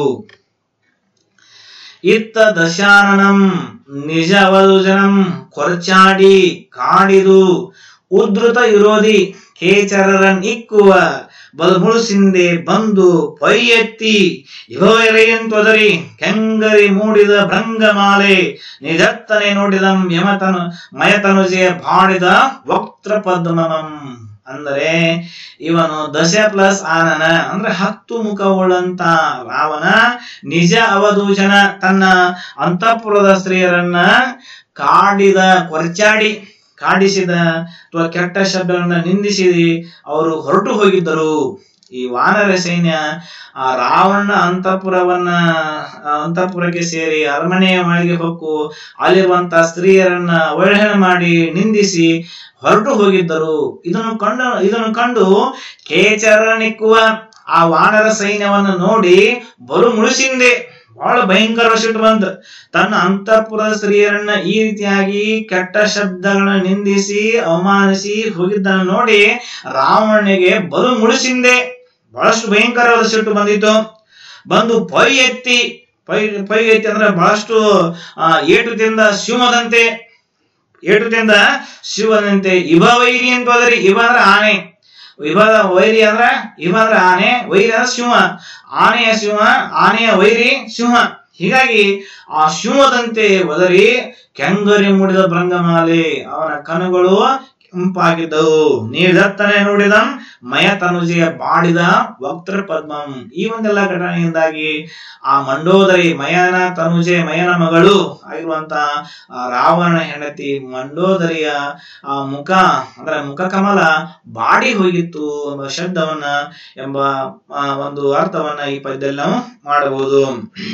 ಇತ್ತ ದಶಾನನಂ ನಿಜವದು ಜನಂ ಕೊರಚಾಡಿ ಕಾಡಿದು ಉದ್ರುತ ವಿರೋಧಿ ಕೇಚರರನ್ ಇಕ್ಕುವ ಬಲ್ಮುಳುಸಿಂದೆ ಬಂದು ಪೊಯ್ಯೆತ್ತಿ ಇರೋಯರೆಯಂತೊದರಿ ಕೆಂಗರಿ ಮೂಡಿದ ಭೃಂಗಮಾಲೆ ನಿಜತ್ತನೆ ನೋಡಿದಂ ಯಮತನು ಮಯತನುಜೆ ಬಾಡಿದ ವಕ್ತ್ರ ಪದ್ಮಮಂ ಅಂದರೆ ಇವನು ದಶ ಪ್ಲಸ್ ಆನನ ಅಂದ್ರೆ ಹತ್ತು ಮುಖವುಳ್ಳಂತ ರಾವಣ ನಿಜ ಅವಧೂಜನ ತನ್ನ ಅಂತಃಪುರದ ಸ್ತ್ರೀಯರನ್ನ ಕಾಡಿದ ಕೊರ್ಚಾಡಿ ಕಾಡಿಸಿದ ಅಥವಾ ಕೆಟ್ಟ ಶಬ್ದಗಳನ್ನ ನಿಂದಿಸಿ ಅವರು ಹೊರಟು ಹೋಗಿದ್ದರು ಈ ವಾನರ ಸೈನ್ಯ ಆ ರಾವಣನ ಅಂತಃಪುರವನ್ನ ಆ ಅಂತಃಪುರಕ್ಕೆ ಸೇರಿ ಅರಮನೆಯ ಒಳಗೆ ಹೊಕ್ಕು ಅಲ್ಲಿರುವಂತ ಸ್ತ್ರೀಯರನ್ನ ಅವಹೇಳನ ಮಾಡಿ ನಿಂದಿಸಿ ಹೊರಟು ಹೋಗಿದ್ದರು ಇದನ್ನು ಕಂಡು ಇದನ್ನು ಕಂಡು ಕೇಚರಣಿಕ್ಕುವ ಆ ವಾನರ ಸೈನ್ಯವನ್ನು ನೋಡಿ ಬಲು ಮುಳುಸಿಂದೆ ಬಹಳ ಭಯಂಕರ ಸಿಟ್ಟು ಬಂತು ತನ್ನ ಅಂತಃಪುರದ ಸ್ತ್ರೀಯರನ್ನ ಈ ರೀತಿಯಾಗಿ ಕೆಟ್ಟ ಶಬ್ದಗಳನ್ನ ನಿಂದಿಸಿ ಅವಮಾನಿಸಿ ಹೋಗಿದ್ದನ್ನು ನೋಡಿ ರಾವಣನಿಗೆ ಬಲು ಮುಳುಸಿಂದೆ ಬಹಳಷ್ಟು ಭಯಂಕರವಾದ ಸಿಟ್ಟು ಬಂದಿತ್ತು ಬಂದು ಪೈ ಎತ್ತಿ ಪೈ ಪೈ ಎತ್ತಿ ಅಂದ್ರೆ ಬಹಳಷ್ಟು ಆ, ಏಟು ತಿಂದ ಶಿವದಂತೆ ಏಟು ತಿಂದ ಶಿವದಂತೆ ಇವ ವೈರಿ ಅಂತ ಹೋದ್ರಿ ಇವ ಅಂದ್ರೆ ಆನೆ ಇವಾಗ ವೈರಿ ಅಂದ್ರ ಇವ ಅಂದ್ರೆ ಆನೆ ವೈರಿ ಅಂದ್ರೆ ಸಿಂಹ ಆನೆಯ ಸಿಂಹ ಆನೆಯ ವೈರಿ ಸಿಂಹ ಹೀಗಾಗಿ ಆ ಸಿಂಹದಂತೆ ಒದರಿ ಕೆಂಗರಿ ಮುಡಿದ ಭೃಂಗಮಾಲೆ ಅವನ ಕನುಗಳು ಕೆಂಪಾಗಿದ್ದವು ನೀಡತ್ತನೆ ನೋಡಿದಂ ಮಯ ತನುಜೆಯ ಬಾಡಿದ ವಕ್ತ್ರ ಪದ್ಮಂ ಈ ಒಂದೆಲ್ಲ ಘಟನೆಯಿಂದಾಗಿ ಆ ಮಂಡೋದರಿ ಮಯನ ತನುಜೆ ಮಯನ ಮಗಳು ಆಗಿರುವಂತ ಆ ರಾವಣ ಹೆಂಡತಿ ಮಂಡೋದರಿಯ ಆ ಮುಖ ಅಂದ್ರೆ ಮುಖ ಕಮಲ ಬಾಡಿ ಹೋಗಿತ್ತು ಎಂಬ ಶಬ್ದವನ್ನ ಎಂಬ ಆ, ಒಂದು ಅರ್ಥವನ್ನ ಈ ಪದ್ಯದಲ್ಲಿ ನಾವು ಮಾಡಬಹುದು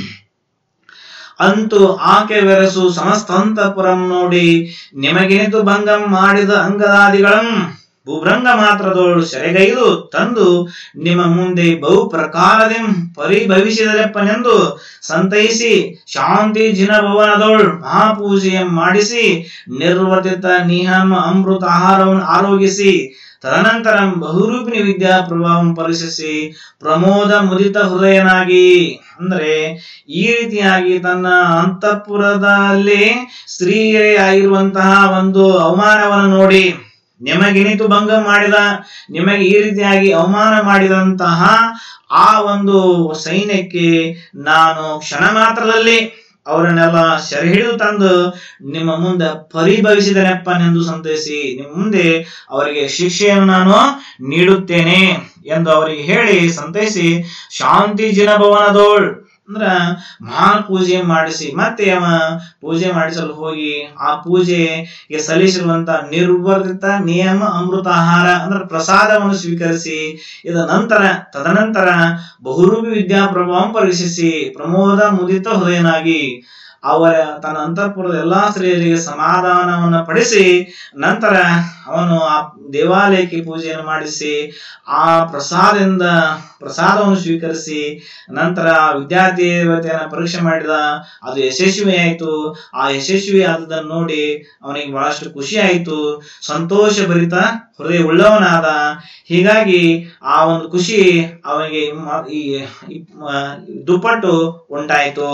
ಅಂತೂ ಆಕೆ ಬೆರಸು ಸಮಸ್ತಂತಪುರಂ ನೋಡಿ ನಿಮಗೆನಿತು ಭಂಗಂ ಮಾಡಿದ ಅಂಗದಾದಿಗಳಂ ಭೂಭೃಂಗ ಮಾತ್ರದೋಳು ಸೆರೆಗೈದು ತಂದು ನಿಮ್ಮ ಮುಂದೆ ಬಹು ಪ್ರಕಾರದಿಂ ಪರಿಭವಿಸಿದರೆಪ್ಪನೆಂದು ಸಂತೈಸಿ ಶಾಂತಿ ಜಿನ ಭವನದೋಳ್ ಮಹಾಪೂಜೆಯಂ ಮಾಡಿಸಿ ನಿರ್ವರ್ತಿತ ನಿಹಮ ಅಮೃತ ಆಹಾರವನ್ನು ಆರೋಗಿಸಿ ತದನಂತರ ಬಹುರೂಪಿಣಿ ವಿದ್ಯಾ ಪ್ರಭಾವಂ ಪರಿಶಿಸಿ ಪ್ರಮೋದ ಮುದಿತ ಹೃದಯನಾಗಿ ಅಂದ್ರೆ ಈ ರೀತಿಯಾಗಿ ತನ್ನ ಅಂತಃಪುರದಲ್ಲಿ ಸ್ತ್ರೀಯರೇ ಆಗಿರುವಂತಹ ಒಂದು ಅವಮಾನವನ್ನು ನೋಡಿ ನಿಮಗಿನಿತು ಭಂಗ ಮಾಡಿದ ನಿಮಗೆ ಈ ರೀತಿಯಾಗಿ ಅವಮಾನ ಮಾಡಿದಂತಹ ಆ ಒಂದು ಸೈನ್ಯಕ್ಕೆ ನಾನು ಕ್ಷಣ ಮಾತ್ರದಲ್ಲಿ ಅವರನ್ನೆಲ್ಲ ಸೆರೆ ಹಿಡಿದು ತಂದು ನಿಮ್ಮ ಮುಂದೆ ಪರಿಭವಿಸಿದನೆಪ್ಪನೆಂದು ಸಂತೈಸಿ ನಿಮ್ಮ ಮುಂದೆ ಅವರಿಗೆ ಶಿಕ್ಷೆಯನ್ನು ನಾನು ನೀಡುತ್ತೇನೆ ಎಂದು ಅವರಿಗೆ ಹೇಳಿ ಸಂತೈಸಿ ಶಾಂತಿ ಜಿನ ಭವನದೋಳ್ ಅಂದ್ರ ಮಹಾನ್ ಪೂಜೆ ಮಾಡಿಸಿ ಮತ್ತೆ ಅವ ಪೂಜೆ ಮಾಡಿಸಲು ಹೋಗಿ ಆ ಪೂಜೆಗೆ ಸಲ್ಲಿಸಿರುವಂತ ನಿರ್ವರ್ತಿತ ನಿಯಮ ಅಮೃತ ಆಹಾರ ಅಂದ್ರೆ ಪ್ರಸಾದವನ್ನು ಸ್ವೀಕರಿಸಿ ಇದ ನಂತರ ತದನಂತರ ಬಹುರೂಪಿ ವಿದ್ಯಾ ಪ್ರಭಾವ ಪರೀಕ್ಷಿಸಿ ಪ್ರಮೋದ ಮುದಿತ ಹೃದಯನಾಗಿ ಅವರ ತನ್ನ ಅಂತಃಪುರದ ಎಲ್ಲಾ ಸ್ತ್ರೀಯರಿಗೆ ಸಮಾಧಾನವನ್ನು ಪಡಿಸಿ ನಂತರ ಅವನು ಆ ದೇವಾಲಯಕ್ಕೆ ಪೂಜೆಯನ್ನು ಮಾಡಿಸಿ ಆ ಪ್ರಸಾದದಿಂದ ಪ್ರಸಾದವನ್ನು ಸ್ವೀಕರಿಸಿ ನಂತರ ಆ ವಿದ್ಯಾರ್ಥಿ ದೇವತೆಯನ್ನ ಪರೀಕ್ಷೆ ಮಾಡಿದ ಅದು ಯಶಸ್ವಿ ಆಯಿತು ಆ ಯಶಸ್ವಿ ಆದದನ್ನು ನೋಡಿ ಅವನಿಗೆ ಬಹಳಷ್ಟು ಖುಷಿ ಆಯಿತು ಸಂತೋಷ ಭರಿತ ಹೃದಯ ಉಳ್ಳವನಾದ ಹೀಗಾಗಿ ಆ ಒಂದು ಖುಷಿ ಅವನಿಗೆ ಮ- ಈ ಈ ಮ- ದುಪ್ಪಟ್ಟು ಉಂಟಾಯಿತು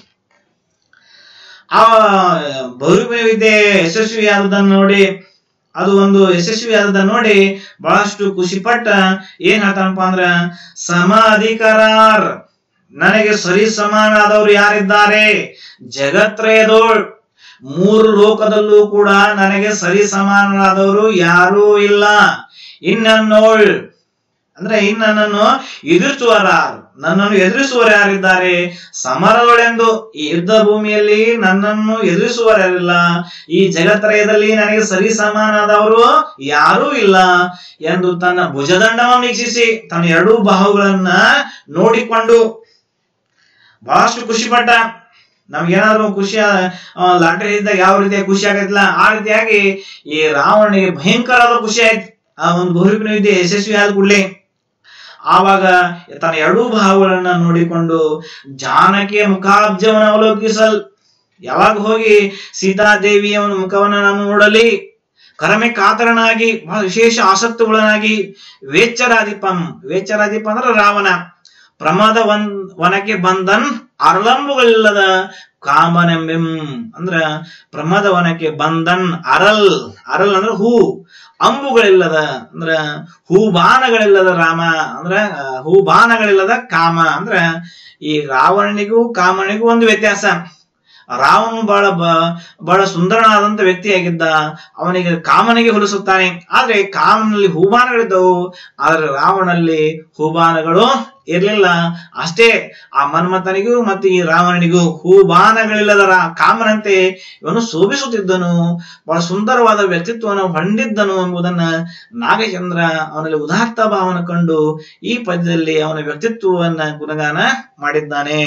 ಆ ಬಹುರೂಪ ವಿದ್ಯೆ ಯಶಸ್ವಿ ಆದದನ್ನು ನೋಡಿ ಅದು ಒಂದು ಯಶಸ್ವಿ ಆದದನ್ನು ನೋಡಿ ಬಹಳಷ್ಟು ಖುಷಿ ಪಟ್ಟ ಏನ್ ಹೇಳ್ತಾನಪ್ಪ ಅಂದ್ರ ಸಮ ಅಧಿಕಾರಾರ್ ನನಗೆ ಸರಿ ಸಮಾನಾದವರು ಯಾರಿದ್ದಾರೆ ಜಗತ್ರಯದೋಳ್ ಮೂರು ಲೋಕದಲ್ಲೂ ಕೂಡ ನನಗೆ ಸರಿ ಸಮಾನರಾದವರು ಯಾರೂ ಇಲ್ಲ ಇನ್ನನ್ನೋಳ್ ಅಂದ್ರೆ ಇನ್ನು ನನ್ನನ್ನು ಎದುರಿಸುವರಾರು ನನ್ನನ್ನು ಎದುರಿಸುವರು ಯಾರಿದ್ದಾರೆ ಸಮರದೊಳೆಂದು ಈ ಯುದ್ಧ ಭೂಮಿಯಲ್ಲಿ ನನ್ನನ್ನು ಎದುರಿಸುವವರಿಲ್ಲ ಈ ಜಗತ್ರಯದಲ್ಲಿ ನನಗೆ ಸರಿ ಸಮಾನದವರು ಯಾರೂ ಇಲ್ಲ ಎಂದು ತನ್ನ ಭುಜದಂಡವನ್ನು ವೀಕ್ಷಿಸಿ ತನ್ನ ಎರಡೂ ಬಾಹುಗಳನ್ನ ನೋಡಿಕೊಂಡು ಬಹಳಷ್ಟು ಖುಷಿ ಪಟ್ಟ ನಮ್ಗೇನಾದ್ರು ಖುಷಿ ಲಾಟ್ರಿ ಇದ್ದಾಗ ಯಾವ ರೀತಿಯಾಗಿ ಖುಷಿ ಆಗತ್ತಿಲ್ಲ ಆ ರೀತಿಯಾಗಿ ಈ ರಾವಣನಿಗೆ ಭಯಂಕರವಾದ ಖುಷಿ ಆಯ್ತು ಆ ಒಂದು ಬಹುರೂಪಿನ ವಿದ್ಯೆ ಯಶಸ್ವಿ ಆದ ಕೂಡಲೇ ಆವಾಗ ತನ್ನ ಎರಡೂ ಭಾವಗಳನ್ನ ನೋಡಿಕೊಂಡು ಜಾನಕಿಯ ಮುಖಾಬ್ಜವನ್ನು ಅವಲೋಕಿಸಲ್ ಯಾವಾಗ ಹೋಗಿ ಸೀತಾದೇವಿಯ ಒಂದು ಮುಖವನ್ನ ನಾನು ನೋಡಲಿ ಕರಮೆ ಕಾತರನಾಗಿ ಬಹಳ ವಿಶೇಷ ಆಸಕ್ತಿಗಳನ್ನಾಗಿ ವೇಚರಾಧಿಪಂ ವೇಚರಾಧಿಪ ಅಂದ್ರೆ ರಾವಣ ಪ್ರಮಾದ ವನ್ ವನಕ್ಕೆ ಬಂದನ್ ಅರಳಂಬುಗಳಿಲ್ಲದ ಕಾಮನೆಂಬೆಂ ಅಂದ್ರ ಪ್ರಮಾದ ವನಕ್ಕೆ ಬಂದನ್ ಅರಲ್ ಅರಲ್ ಅಂದ್ರೆ ಹೂ ಅಂಬುಗಳಿಲ್ಲದ ಅಂದ್ರ ಹೂಬಾಣಗಳಿಲ್ಲದ ರಾಮ ಅಂದ್ರ ಆ, ಹೂಬಾಣಗಳಿಲ್ಲದ ಕಾಮ ಅಂದ್ರ ಈ ರಾವಣನಿಗೂ ಕಾಮನಿಗೂ ಒಂದು ವ್ಯತ್ಯಾಸ ರಾವಣನು ಬಹಳ ಬ- ಬಹಳ ಸುಂದರನಾದಂತ ವ್ಯಕ್ತಿಯಾಗಿದ್ದ ಅವನಿಗೆ ಕಾಮನಿಗೆ ಹೋಲಿಸುತ್ತಾನೆ ಆದ್ರೆ ಕಾಮನಲ್ಲಿ ಹೂಬಾನಗಳಿದ್ದವು ಆದ್ರೆ ರಾವಣನಲ್ಲಿ ಹೂಬಾನಗಳು ಇರ್ಲಿಲ್ಲ ಅಷ್ಟೇ ಆ ಮನ್ಮಥನಿಗೂ ಮತ್ತು ಈ ರಾವಣನಿಗೂ ಹೂಬಾನಗಳಿಲ್ಲದ ರಾ- ಕಾಮನಂತೆ ಇವನು ಶೋಭಿಸುತ್ತಿದ್ದನು ಬಹಳ ಸುಂದರವಾದ ವ್ಯಕ್ತಿತ್ವವನ್ನು ಹೊಂದಿದ್ದನು ಎಂಬುದನ್ನ ನಾಗಚಂದ್ರ ಅವನಲ್ಲಿ ಉದಾತ್ತ ಭಾವನ ಕಂಡು ಈ ಪದ್ಯದಲ್ಲಿ ಅವನ ವ್ಯಕ್ತಿತ್ವವನ್ನ ಗುಣಗಾನ ಮಾಡಿದ್ದಾನೆ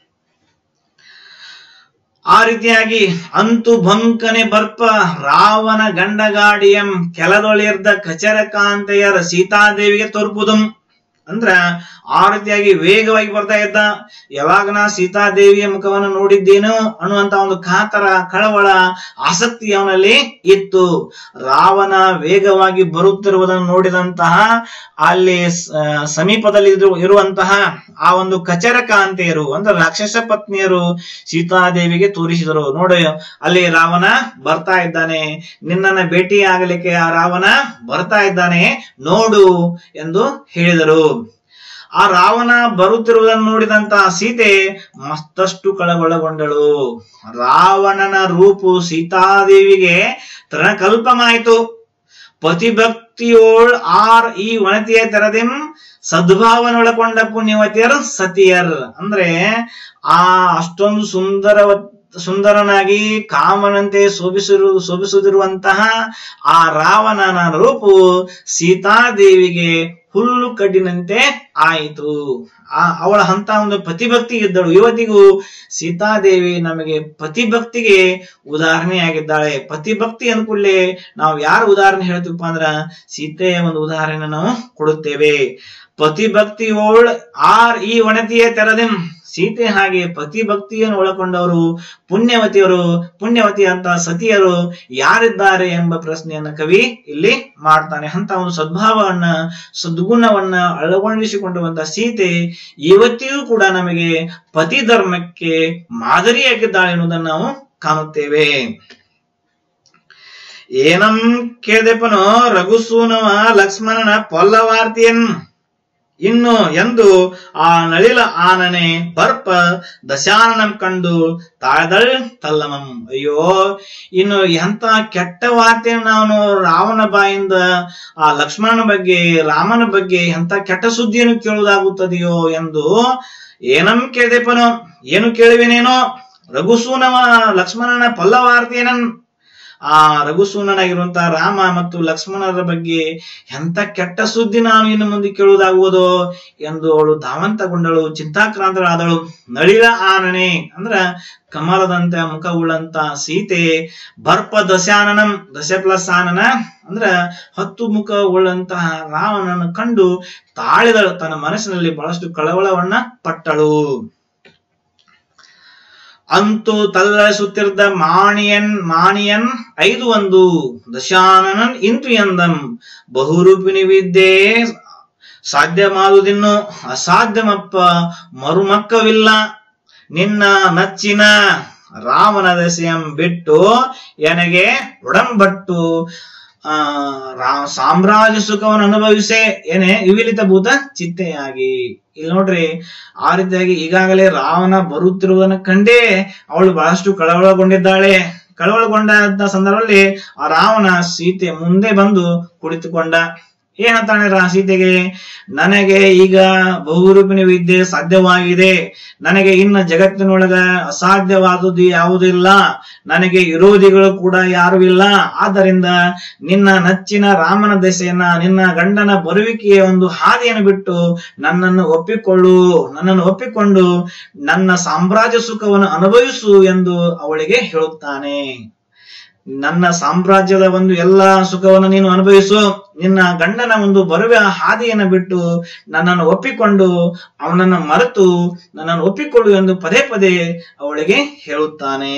ಆ ರೀತಿಯಾಗಿ ಅಂತು ಬಂಕನೆ ಬರ್ಪ ರಾವಣ ಗಂಡಗಾಡಿಯಂ ಕೆಲದೊಳಿರ್ದ ಕಚರ ಕಾಂತೆಯರ ಸೀತಾದೇವಿಗೆ ತೋರ್ಪುದುಂ ಅಂದ್ರ ಆ ರೀತಿಯಾಗಿ ವೇಗವಾಗಿ ಬರ್ತಾ ಇದ್ದ ಯಾವಾಗ ನಾ ಸೀತಾದೇವಿಯ ಮುಖವನ್ನು ನೋಡಿದ್ದೇನೋ ಅನ್ನುವಂತ ಒಂದು ಕಾತರ ಕಳವಳ ಆಸಕ್ತಿ ಅವನಲ್ಲಿ ಇತ್ತು ರಾವಣ ವೇಗವಾಗಿ ಬರುತ್ತಿರುವುದನ್ನು ನೋಡಿದಂತಹ ಅಲ್ಲಿ ಸ- ಸಮೀಪದಲ್ಲಿ ಇರು- ಇರುವಂತಹ ಆ ಒಂದು ಕಚರ ಕಾಂತೆಯರು ಅಂದ್ರೆ ರಾಕ್ಷಸ ಪತ್ನಿಯರು ಸೀತಾದೇವಿಗೆ ತೋರಿಸಿದರು ನೋಡಿ ಅಲ್ಲಿ ರಾವಣ ಬರ್ತಾ ಇದ್ದಾನೆ ನಿನ್ನನ್ನ ಭೇಟಿ ಆಗಲಿಕ್ಕೆ ಆ ರಾವಣ ಬರ್ತಾ ಇದ್ದಾನೆ ನೋಡು ಎಂದು ಹೇಳಿದರು ಆ ರಾವಣ ಬರುತ್ತಿರುವುದನ್ನು ನೋಡಿದಂತಹ ಸೀತೆ ಮತ್ತಷ್ಟು ಕಳವಳಗೊಂಡಳು ರಾವಣನ ರೂಪು ಸೀತಾದೇವಿಗೆ ತೃಣಕಲ್ಪಮಾಯಿತು ಪತಿಭಕ್ತಿಯೋಳ್ ಆರ್ ಈ ವನತಿಯ ತೆರದಿಂ ಸದ್ಭಾವನೊಳಗೊಂಡ ಪುಣ್ಯವತಿಯರ್ ಸತಿಯರ್ ಅಂದ್ರೆ ಆ ಅಷ್ಟೊಂದು ಸುಂದರ ಸುಂದರನಾಗಿ ಕಾಮನಂತೆ ಶೋಭಿಸಿರು ಶೋಭಿಸುತ್ತಿರುವಂತಹ ಆ ರಾವಣನ ರೂಪು ಸೀತಾದೇವಿಗೆ ಹುಲ್ಲು ಕಡ್ಡಿನಂತೆ ಆಯಿತು ಆ ಅವಳ ಅಂತ ಒಂದು ಪತಿಭಕ್ತಿ ಇದ್ದಳು ಇವತ್ತಿಗೂ ಸೀತಾದೇವಿ ನಮಗೆ ಪತಿಭಕ್ತಿಗೆ ಉದಾಹರಣೆಯಾಗಿದ್ದಾಳೆ ಪತಿಭಕ್ತಿ ಅಂದ್ಕೂಡ್ಲೆ ನಾವು ಯಾರ ಉದಾಹರಣೆ ಹೇಳ್ತೀವಪ್ಪ ಅಂದ್ರ ಸೀತೆಯ ಒಂದು ಉದಾಹರಣೆ ನಾವು ಕೊಡುತ್ತೇವೆ ಪತಿಭಕ್ತಿಯೋಳ್ ಆರ್ ಈ ಒಣತಿಯ ತೆರದಿಂ ಸೀತೆ ಹಾಗೆ ಪತಿಭಕ್ತಿಯನ್ನು ಒಳಗೊಂಡವರು ಪುಣ್ಯವತಿಯರು ಪುಣ್ಯವತಿ ಅಂತ ಸತಿಯರು ಯಾರಿದ್ದಾರೆ ಎಂಬ ಪ್ರಶ್ನೆಯನ್ನ ಕವಿ ಇಲ್ಲಿ ಮಾಡ್ತಾನೆ ಅಂತ ಒಂದು ಸದ್ಭಾವವನ್ನ ಸದ್ಗುಣವನ್ನ ಅಳವಡಿಸಿಕೊಂಡುವಂತ ಸೀತೆ ಇವತ್ತಿಗೂ ಕೂಡ ನಮಗೆ ಪತಿ ಧರ್ಮಕ್ಕೆ ಮಾದರಿಯಾಗಿದ್ದಾಳೆ ಎನ್ನುವುದನ್ನು ನಾವು ಕಾಣುತ್ತೇವೆ ಏನಂ ಕೇಳ್ದೆಪ್ಪನೋ ರಘುಸೂನವ ಲಕ್ಷ್ಮಣನ ಪೊಲ್ಲವಾರ್ತಿಯನ್ ಇನ್ನು ಎಂದು ಆ ನಳಿಲ ಆನನೆ ಬರ್ಪ ದಶಾನನಂ ಕಂಡು ತಾಳ್ದಳ್ ತಲ್ಲಮಂ ಅಯ್ಯೋ ಇನ್ನು ಎಂತ ಕೆಟ್ಟ ವಾರ್ತೆಯನ್ನು ನಾನು ರಾವಣ ಬಾಯಿಂದ ಆ ಲಕ್ಷ್ಮಣನ ಬಗ್ಗೆ ರಾಮನ ಬಗ್ಗೆ ಎಂತ ಕೆಟ್ಟ ಸುದ್ದಿಯನ್ನು ಕೇಳುವುದಾಗುತ್ತದೆಯೋ ಎಂದು ಏನಂ ಕೇಳ್ದೆಪ್ಪನೋ ಏನು ಕೇಳುವೆನೇನೋ ರಘುಸೂನವ ಲಕ್ಷ್ಮಣನ ಪಲ್ಲವಾರ್ತಿಯನನ್ ಆ ರಘುಸೂನನಾಗಿರುವಂತಹ ರಾಮ ಮತ್ತು ಲಕ್ಷ್ಮಣರ ಬಗ್ಗೆ ಎಂತ ಕೆಟ್ಟ ಸುದ್ದಿ ನಾನು ಇನ್ನು ಮುಂದೆ ಕೇಳುವುದಾಗುವುದೋ ಎಂದು ಅವಳು ಧಾವಂತಗೊಂಡಳು ಚಿಂತಾಕ್ರಾಂತಳಾದಳು ನಳಿರ ಆನನೆ ಅಂದ್ರ ಕಮಲದಂತ ಮುಖವುಳ್ಳಂತ ಸೀತೆ ಬರ್ಪ ದಶಾನನಂ ದಶ ಪ್ಲಸ್ ಆನನ ಅಂದ್ರ ಹತ್ತು ಮುಖ ಉಳ್ಳಂತಹ ರಾವಣನ ಕಂಡು ತಾಳಿದಳು ತನ್ನ ಮನಸ್ಸಿನಲ್ಲಿ ಬಹಳಷ್ಟು ಕಳವಳವನ್ನ ಪಟ್ಟಳು ಅಂತೂ ತಲ್ಲಸುತ್ತಿರ್ದ ಮಾಣಿಯನ್ ಮಾಣಿಯನ್ ಐದು ಒಂದು ದಶಾನನನ್ ಇಂತು ಎಂದಂ ಬಹುರೂಪಿಣಿ ವಿದ್ಯೆ ಸಾಧ್ಯ ಮಾಡುವುದಿನ್ನು ಅಸಾಧ್ಯವಪ್ಪ ಮರುಮಕ್ಕವಿಲ್ಲ ನಿನ್ನ ನಚ್ಚಿನ ರಾಮನ ದಶೆಯಂ ಬಿಟ್ಟು ಎನಗೆ ಒಡಂಬಟ್ಟು ಆ ರಾ ಸಾಮ್ರಾಜ್ಯ ಸುಖವನ್ನು ಅನುಭವಿಸೆ ಏನೇ ವಿವಿಲಿತ ಭೂತ ಚಿತ್ತೆಯಾಗಿ ಇಲ್ಲಿ ನೋಡ್ರಿ ಆ ರೀತಿಯಾಗಿ ಈಗಾಗಲೇ ರಾವಣ ಬರುತ್ತಿರುವುದನ್ನು ಕಂಡೇ ಅವಳು ಬಹಳಷ್ಟು ಕಳವಳಗೊಂಡಿದ್ದಾಳೆ ಕಳವಳಗೊಂಡ ಸಂದರ್ಭದಲ್ಲಿ ಆ ರಾವಣ ಸೀತೆ ಮುಂದೆ ಬಂದು ಕುಳಿತುಕೊಂಡ ಏನಂತಾನೆ ರಾ ಸೀತೆಗೆ ನನಗೆ ಈಗ ಬಹುರೂಪಿಣಿ ವಿದ್ಯೆ ಸಾಧ್ಯವಾಗಿದೆ ನನಗೆ ಇನ್ನ ಜಗತ್ತಿನೊಳಗ ಅಸಾಧ್ಯವಾದುದು ಯಾವುದಿಲ್ಲ ನನಗೆ ವಿರೋಧಿಗಳು ಕೂಡ ಯಾರು ಇಲ್ಲ ಆದ್ದರಿಂದ ನಿನ್ನ ನಚ್ಚಿನ ರಾಮನ ದೆಸೆಯನ್ನ ನಿನ್ನ ಗಂಡನ ಬರುವಿಕೆಯ ಒಂದು ಹಾದಿಯನ್ನು ಬಿಟ್ಟು ನನ್ನನ್ನು ಒಪ್ಪಿಕೊಳ್ಳು ನನ್ನನ್ನು ಒಪ್ಪಿಕೊಂಡು ನನ್ನ ಸಾಮ್ರಾಜ್ಯ ಸುಖವನ್ನು ಅನುಭವಿಸು ಎಂದು ಅವಳಿಗೆ ಹೇಳುತ್ತಾನೆ ನನ್ನ ಸಾಮ್ರಾಜ್ಯದ ಒಂದು ಎಲ್ಲಾ ಸುಖವನ್ನು ನೀನು ಅನುಭವಿಸು ನಿನ್ನ ಗಂಡನ ಒಂದು ಬರುವ ಹಾದಿಯನ್ನು ಬಿಟ್ಟು ನನ್ನನ್ನು ಒಪ್ಪಿಕೊಂಡು ಅವನನ್ನು ಮರೆತು ನನ್ನನ್ನು ಒಪ್ಪಿಕೊಳ್ಳು ಎಂದು ಪದೇ ಪದೇ ಅವಳಿಗೆ ಹೇಳುತ್ತಾನೆ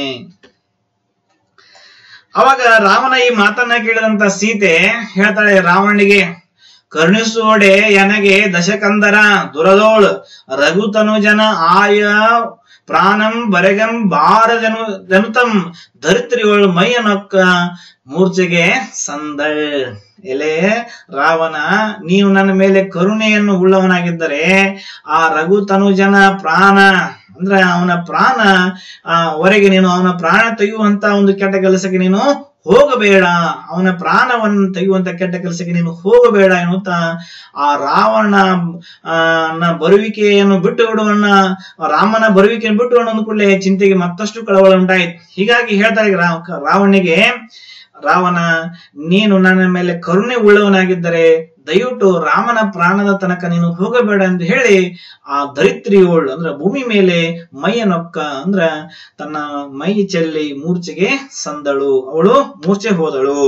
ಅವಾಗ ರಾವಣ ಈ ಮಾತನ್ನ ಕೇಳಿದಂತ ಸೀತೆ ಹೇಳ್ತಾಳೆ ರಾವಣನಿಗೆ ಕರುಣಿಸೋಡೆ ಎನಗೆ ದಶಕಂದರ ದುರದೋಳ್ ರಘುತನುಜನ ಆಯ ಪ್ರಾಣಂ ಬರೆಗಂ ಬಾರ ಜನು ಜನುತಂ ಧರಿತ್ರಿಯೋಳ್ ಮೈಯನೊಕ್ಕ ಮೂರ್ಛೆಗೆ ಸಂದಳ್ ಎಲೆ ರಾವಣ ನೀನು ನನ್ನ ಮೇಲೆ ಕರುಣೆಯನ್ನು ಉಳ್ಳವನಾಗಿದ್ದರೆ ಆ ರಘು ತನುಜನ ಪ್ರಾಣ ಅಂದ್ರೆ ಅವನ ಪ್ರಾಣ ಆ ವರೆಗೆ ನೀನು ಅವನ ಪ್ರಾಣ ತೆಗೆಯುವಂತ ಒಂದು ಕೆಟ್ಟ ಕೆಲಸಕ್ಕೆ ನೀನು ಹೋಗಬೇಡ ಅವನ ಪ್ರಾಣವನ್ನು ತೆಗೆಯುವಂತ ಕೆಟ್ಟ ಕೆಲಸಕ್ಕೆ ನೀನು ಹೋಗಬೇಡ ಎನ್ನುತ್ತಾ ಆ ರಾವಣ ಆ, ನ ಬರುವಿಕೆಯನ್ನು ಬಿಟ್ಟು ಬಿಡುವನ್ನ ರಾಮನ ಬರುವಿಕೆಯನ್ನು ಬಿಟ್ಟು ಬಿಡು ಅಂದ ಕೂಡಲೇ ಚಿಂತೆಗೆ ಮತ್ತಷ್ಟು ಕಳವಳ ಉಂಟಾಯಿತು ಹೀಗಾಗಿ ಹೇಳ್ತಾರೆ ರಾ- ರಾವಣನಿಗೆ ರಾವಣ ನೀನು ನನ್ನ ಮೇಲೆ ಕರುಣೆ ಉಳ್ಳವನಾಗಿದ್ದರೆ ದಯವಿಟ್ಟು ರಾಮನ ಪ್ರಾಣದ ತನಕ ನೀನು ಹೋಗಬೇಡ ಎಂದು ಹೇಳಿ ಆ ದರಿದ್ರಿಯೋಳು ಅಂದ್ರೆ ಭೂಮಿ ಮೇಲೆ ಮೈಯ ನೊಕ್ಕ ಅಂದ್ರ ತನ್ನ ಮೈ ಚೆಲ್ಲಿ ಮೂರ್ಛೆಗೆ ಸಂದಳು ಅವಳು ಮೂರ್ಛೆ ಹೋದಳು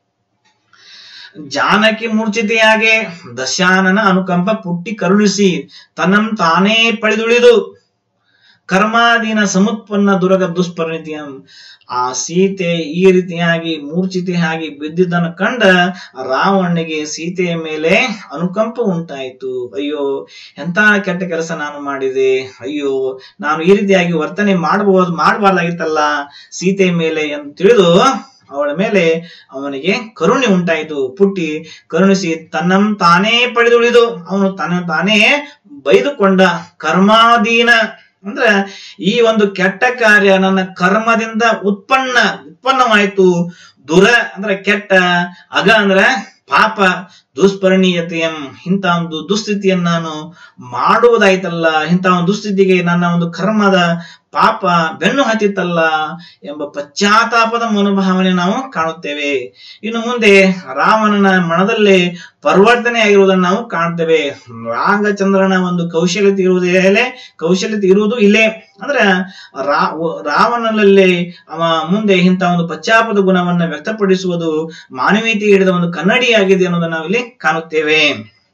ಜಾನಕಿ ಮೂರ್ಛಿತೆಯಾಗೆ ದಶಾನನ ಅನುಕಂಪ ಪುಟ್ಟಿ ಕರುಣಿಸಿ ತನ್ನಂ ತಾನೇ ಪಡೆದುಳಿದು ಕರ್ಮಾಧೀನ ಸಮುತ್ಪನ್ನ ದುರಗ ದುಷ್ಪರಿಣಿತಿಯಂ ಆ ಸೀತೆ ಈ ರೀತಿಯಾಗಿ ಮೂರ್ಛಿತೆಯಾಗಿ ಬಿದ್ದಿದ್ದನ್ನು ಕಂಡ ರಾವಣನಿಗೆ ಸೀತೆಯ ಮೇಲೆ ಅನುಕಂಪ ಉಂಟಾಯಿತು ಅಯ್ಯೋ ಎಂತ ಕೆಟ್ಟ ಕೆಲಸ ನಾನು ಮಾಡಿದೆ ಅಯ್ಯೋ ನಾನು ಈ ರೀತಿಯಾಗಿ ವರ್ತನೆ ಮಾಡಬಹುದು ಮಾಡಬಾರ್ದಾಗಿತ್ತಲ್ಲ ಸೀತೆಯ ಮೇಲೆ ಎಂದು ತಿಳಿದು ಅವಳ ಮೇಲೆ ಅವನಿಗೆ ಕರುಣೆ ಉಂಟಾಯಿತು ಪುಟ್ಟಿ ಕರುಣಿಸಿ ತನ್ನಂ ತಾನೇ ಪಡೆದುಳಿದು ಅವನು ತನ್ನ ತಾನೇ ಬೈದುಕೊಂಡ ಕರ್ಮಾಧೀನ ಅಂದ್ರೆ ಈ ಒಂದು ಕೆಟ್ಟ ಕಾರ್ಯ ನನ್ನ ಕರ್ಮದಿಂದ ಉತ್ಪನ್ನ ಉತ್ಪನ್ನವಾಯಿತು ದುರ ಅಂದ್ರೆ ಕೆಟ್ಟ ಅಗ ಅಂದ್ರೆ ಪಾಪ ದುಷ್ಪರಿಣೀಯತೆಯಂ ಇಂಥ ಒಂದು ದುಸ್ಥಿತಿಯನ್ನು ನಾನು ಮಾಡುವುದಾಯ್ತಲ್ಲ ಇಂಥ ಒಂದು ದುಸ್ಥಿತಿಗೆ ನನ್ನ ಒಂದು ಕರ್ಮದ ಪಾಪ ಬೆನ್ನು ಹತ್ತಿತ್ತಲ್ಲ ಎಂಬ ಪಶ್ಚಾತ್ತಾಪದ ಮನೋಭಾವನೆ ನಾವು ಕಾಣುತ್ತೇವೆ ಇನ್ನು ಮುಂದೆ ರಾಮನನ ಮನದಲ್ಲಿ ಪರಿವರ್ತನೆ ಆಗಿರುವುದನ್ನು ನಾವು ಕಾಣ್ತೇವೆ ರಾಂಗಚಂದ್ರನ ಒಂದು ಕೌಶಲ್ಯತೆ ಇರುವುದೇ ಕೌಶಲ್ಯತೆ ಇರುವುದು ಇಲ್ಲೇ ಅಂದ್ರೆ ರಾ ರಾವಣನಲ್ಲಿ ಅವ ಮುಂದೆ ಇಂಥ ಒಂದು ಪಶ್ಚಾಪದ ಗುಣವನ್ನ ವ್ಯಕ್ತಪಡಿಸುವುದು ಮಾನವೀಯತೆ ಹಿಡಿದ ಒಂದು ಕನ್ನಡಿಯಾಗಿದೆ ಅನ್ನೋದನ್ನ ನಾವು ಇಲ್ಲಿ ಕಾಣುತ್ತೇವೆ